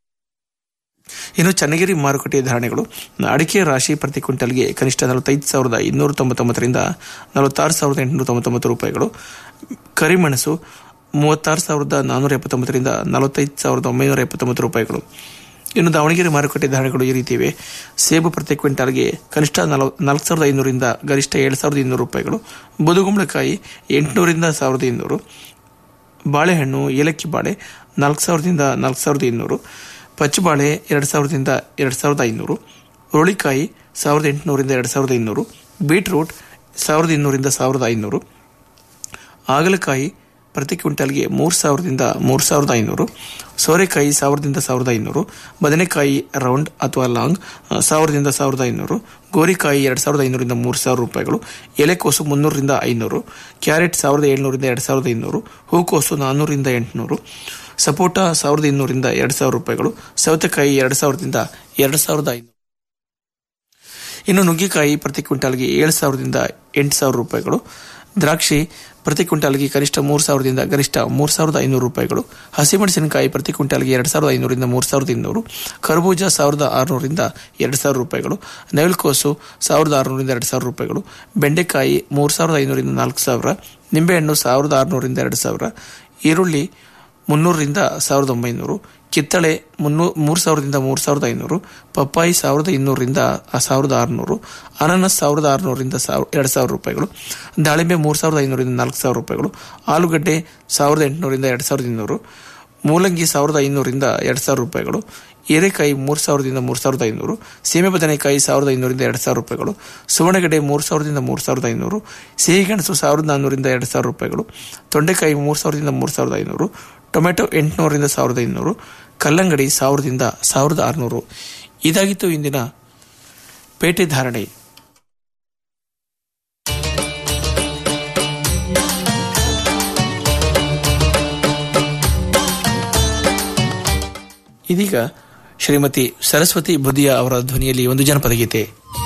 ಇನ್ನು ಚನ್ನಗಿರಿ ಮಾರುಕಟ್ಟೆಯ ಧಾರಣೆಗಳು ಅಡಿಕೆ ರಾಶಿ ಪ್ರತಿ ಕ್ವಿಂಟಲ್ಗೆ ಕನಿಷ್ಠ ನಲವತ್ತೈದು ಸಾವಿರದ ಇನ್ನೂರ ತೊಂಬತ್ತೊಂಬತ್ತರಿಂದ ನಲವತ್ತಾರು ಸಾವಿರದ ಎಂಟುನೂರ ತೊಂಬತ್ತೊಂಬತ್ತು ರೂಪಾಯಿಗಳು ಕರಿಮೆಣಸು ಮೂವತ್ತಾರು ಸಾವಿರದ ನಾನ್ನೂರ ಎಪ್ಪತ್ತೊಂಬತ್ತರಿಂದ ನಲವತ್ತೈದು ಸಾವಿರದ ಒಂಬೈನೂರ ಎಪ್ಪತ್ತೊಂಬತ್ತು ರೂಪಾಯಿಗಳು ಇನ್ನು ದಾವಣಗೆರೆ ಮಾರುಕಟ್ಟೆ ಧಾರಣೆಗಳು ಈ ರೀತಿ ಇವೆ ಸೇಬು ಪ್ರತಿ ಕ್ವಿಂಟಾಲ್ಗೆ ಕನಿಷ್ಠ ನಲವ ನಾಲ್ಕು ಸಾವಿರದ ಐನೂರಿಂದ ಗರಿಷ್ಠ ಏಳು ಸಾವಿರದ ಇನ್ನೂರು ರೂಪಾಯಿಗಳು ಬದುಗುಂಬಳಕಾಯಿ ಎಂಟುನೂರಿಂದ ಸಾವಿರದ ಇನ್ನೂರು ಬಾಳೆಹಣ್ಣು ಏಲಕ್ಕಿ ಬಾಳೆ ನಾಲ್ಕು ಸಾವಿರದಿಂದ ನಾಲ್ಕು ಸಾವಿರದ ಇನ್ನೂರು ಪಚ್ಚಬಾಳೆ ಎರಡು ಸಾವಿರದಿಂದ ಎರಡು ಸಾವಿರದ ಐನೂರು ಹುರುಳಿಕಾಯಿ ಸಾವಿರದ ಎಂಟುನೂರಿಂದ ಎರಡು ಸಾವಿರದ ಇನ್ನೂರು ಬೀಟ್ರೂಟ್ ಸಾವಿರದ ಇನ್ನೂರಿಂದ ಸಾವಿರದ ಐನೂರು ಹಾಗಲಕಾಯಿ ಪ್ರತಿ ಕ್ವಿಂಟಲ್ಗೆ ಮೂರು ಸಾವಿರದಿಂದ ಮೂರು ಸಾವಿರದ ಐನೂರು ಸೋರೆಕಾಯಿ ಸಾವಿರದಿಂದ ಸಾವಿರದ ಐನೂರು ಬದನೆಕಾಯಿ ರೌಂಡ್ ಅಥವಾ ಲಾಂಗ್ ಸಾವಿರದಿಂದ ಸಾವಿರದ ಐನೂರು ಗೋರಿಕಾಯಿ ಎರಡು ಸಾವಿರದ ಐನೂರಿಂದ ಮೂರು ಸಾವಿರ ರೂಪಾಯಿಗಳು ಎಲೆಕೋಸು ಮುನ್ನೂರರಿಂದ ಐನೂರು ಕ್ಯಾರೆಟ್ ಸಾವಿರದ ಏಳ್ನೂರಿಂದ ಎರಡು ಸಾವಿರದ ಇನ್ನೂರು ಹೂಕೋಸು ನಾನ್ನೂರಿಂದ ಎಂಟುನೂರು ಸಪೋಟ ಸಾವಿರದ ಇನ್ನೂರಿಂದ ಎರಡು ಸಾವಿರ ರೂಪಾಯಿಗಳು ಸೌತೆಕಾಯಿ ಎರಡು ಸಾವಿರದಿಂದ ಎರಡು ಸಾವಿರದ ಐನೂರು ಇನ್ನು ನುಗ್ಗೆಕಾಯಿ ಪ್ರತಿ ಕ್ವಿಂಟಾಲ್ಗೆ ಏಳು ಸಾವಿರದಿಂದ ಎಂಟು ಸಾವಿರ ರೂಪಾಯಿಗಳು ದ್ರಾಕ್ಷಿ ಪ್ರತಿ ಕ್ವಿಂಟಾಲ್ಗೆ ಕನಿಷ್ಠ ಮೂರು ಸಾವಿರದಿಂದ ಗರಿಷ್ಠ ಮೂರು ಸಾವಿರದ ಐನೂರು ರೂಪಾಯಿಗಳು ಹಸಿಮೆಣಸಿನಕಾಯಿ ಪ್ರತಿ ಕ್ವಿಂಟಾಲ್ಗೆ ಎರಡು ಸಾವಿರದ ಐನೂರಿಂದ ಮೂರು ಸಾವಿರದ ಇನ್ನೂರು ಕರ್ಬೂಜ ಸಾವಿರದ ಆರುನೂರಿಂದ ಎರಡು ಸಾವಿರ ರೂಪಾಯಿಗಳು ನವಿಲುಕೋಸು ಸಾವಿರದ ಆರುನೂರಿಂದ ಎರಡು ಸಾವಿರ ರೂಪಾಯಿಗಳು ಬೆಂಡೆಕಾಯಿ ಮೂರು ಸಾವಿರದ ಐನೂರಿಂದ ನಾಲ್ಕು ಸಾವಿರ ನಿಂಬೆಹಣ್ಣು ಸಾವಿರದ ಆರುನೂರಿಂದ ಎರಡು ಸಾವಿರ ಈರುಳ್ಳಿ ಮುನ್ನೂರರಿಂದ ಸಾವಿರದ ಒಂಬೈನೂರು ಕಿತ್ತಳೆ ಮುನ್ನೂ ಮೂರು ಸಾವಿರದಿಂದ ಮೂರು ಸಾವಿರದ ಐನೂರು ಪಪ್ಪಾಯಿ ಸಾವಿರದ ಇನ್ನೂರರಿಂದ ಸಾವಿರದ ಆರುನೂರು ಅನಾನಸ್ ಸಾವಿರದ ಆರುನೂರರಿಂದ ಸಾವಿರ ಎರಡು ಸಾವಿರ ರೂಪಾಯಿಗಳು ದಾಳಿಂಬೆ ಮೂರು ಸಾವಿರದ ಐನೂರಿಂದ ನಾಲ್ಕು ಸಾವಿರ ರೂಪಾಯಿಗಳು ಆಲೂಗಡ್ಡೆ ಸಾವಿರದ ಎಂಟುನೂರಿಂದ ಎರಡು ಸಾವಿರದ ಇನ್ನೂರು ಮೂಲಂಗಿ ಸಾವಿರದ ಐನೂರಿಂದ ಎರಡು ಸಾವಿರ ರೂಪಾಯಿಗಳು ಹೀರೆಕಾಯಿ ಮೂರು ಸಾವಿರದಿಂದ ಮೂರು ಸಾವಿರದ ಐನೂರು ಸೀಮೆ ಬದನೆಕಾಯಿ ಸಾವಿರದ ಐನೂರಿಂದ ಎರಡು ಸಾವಿರ ರೂಪಾಯಿಗಳು ಸುವರ್ಣಗಡ್ಡೆ ಮೂರು ಸಾವಿರದಿಂದ ಮೂರು ಸಾವಿರದ ಐನೂರು ಸಿಹಿಗೆಣಸು ಸಾವಿರದ ನಾನ್ನೂರಿಂದ ಎರಡು ಸಾವಿರ ರೂಪಾಯಿಗಳು ತೊಂಡೆಕಾಯಿ ಮೂರು ಸಾವಿರದಿಂದ ಮೂರು ಸಾವಿರದ ಐನೂರು ಟೊಮೆಟೊ ಎಂಟುನೂರರಿಂದ ಸಾವಿರದ ಐನೂರು ಕಲ್ಲಂಗಡಿ ಸಾವಿರದಿಂದ ಸಾವಿರದ ಆರುನೂರು ಇದಾಗಿತ್ತು ಇಂದಿನ ಪೇಟೆ ಧಾರಣೆ ಇದೀಗ ಶ್ರೀಮತಿ ಸರಸ್ವತಿ ಬುದಿಯಾ ಅವರ ಧ್ವನಿಯಲ್ಲಿ ಒಂದು ಜನಪದ ಗೀತೆ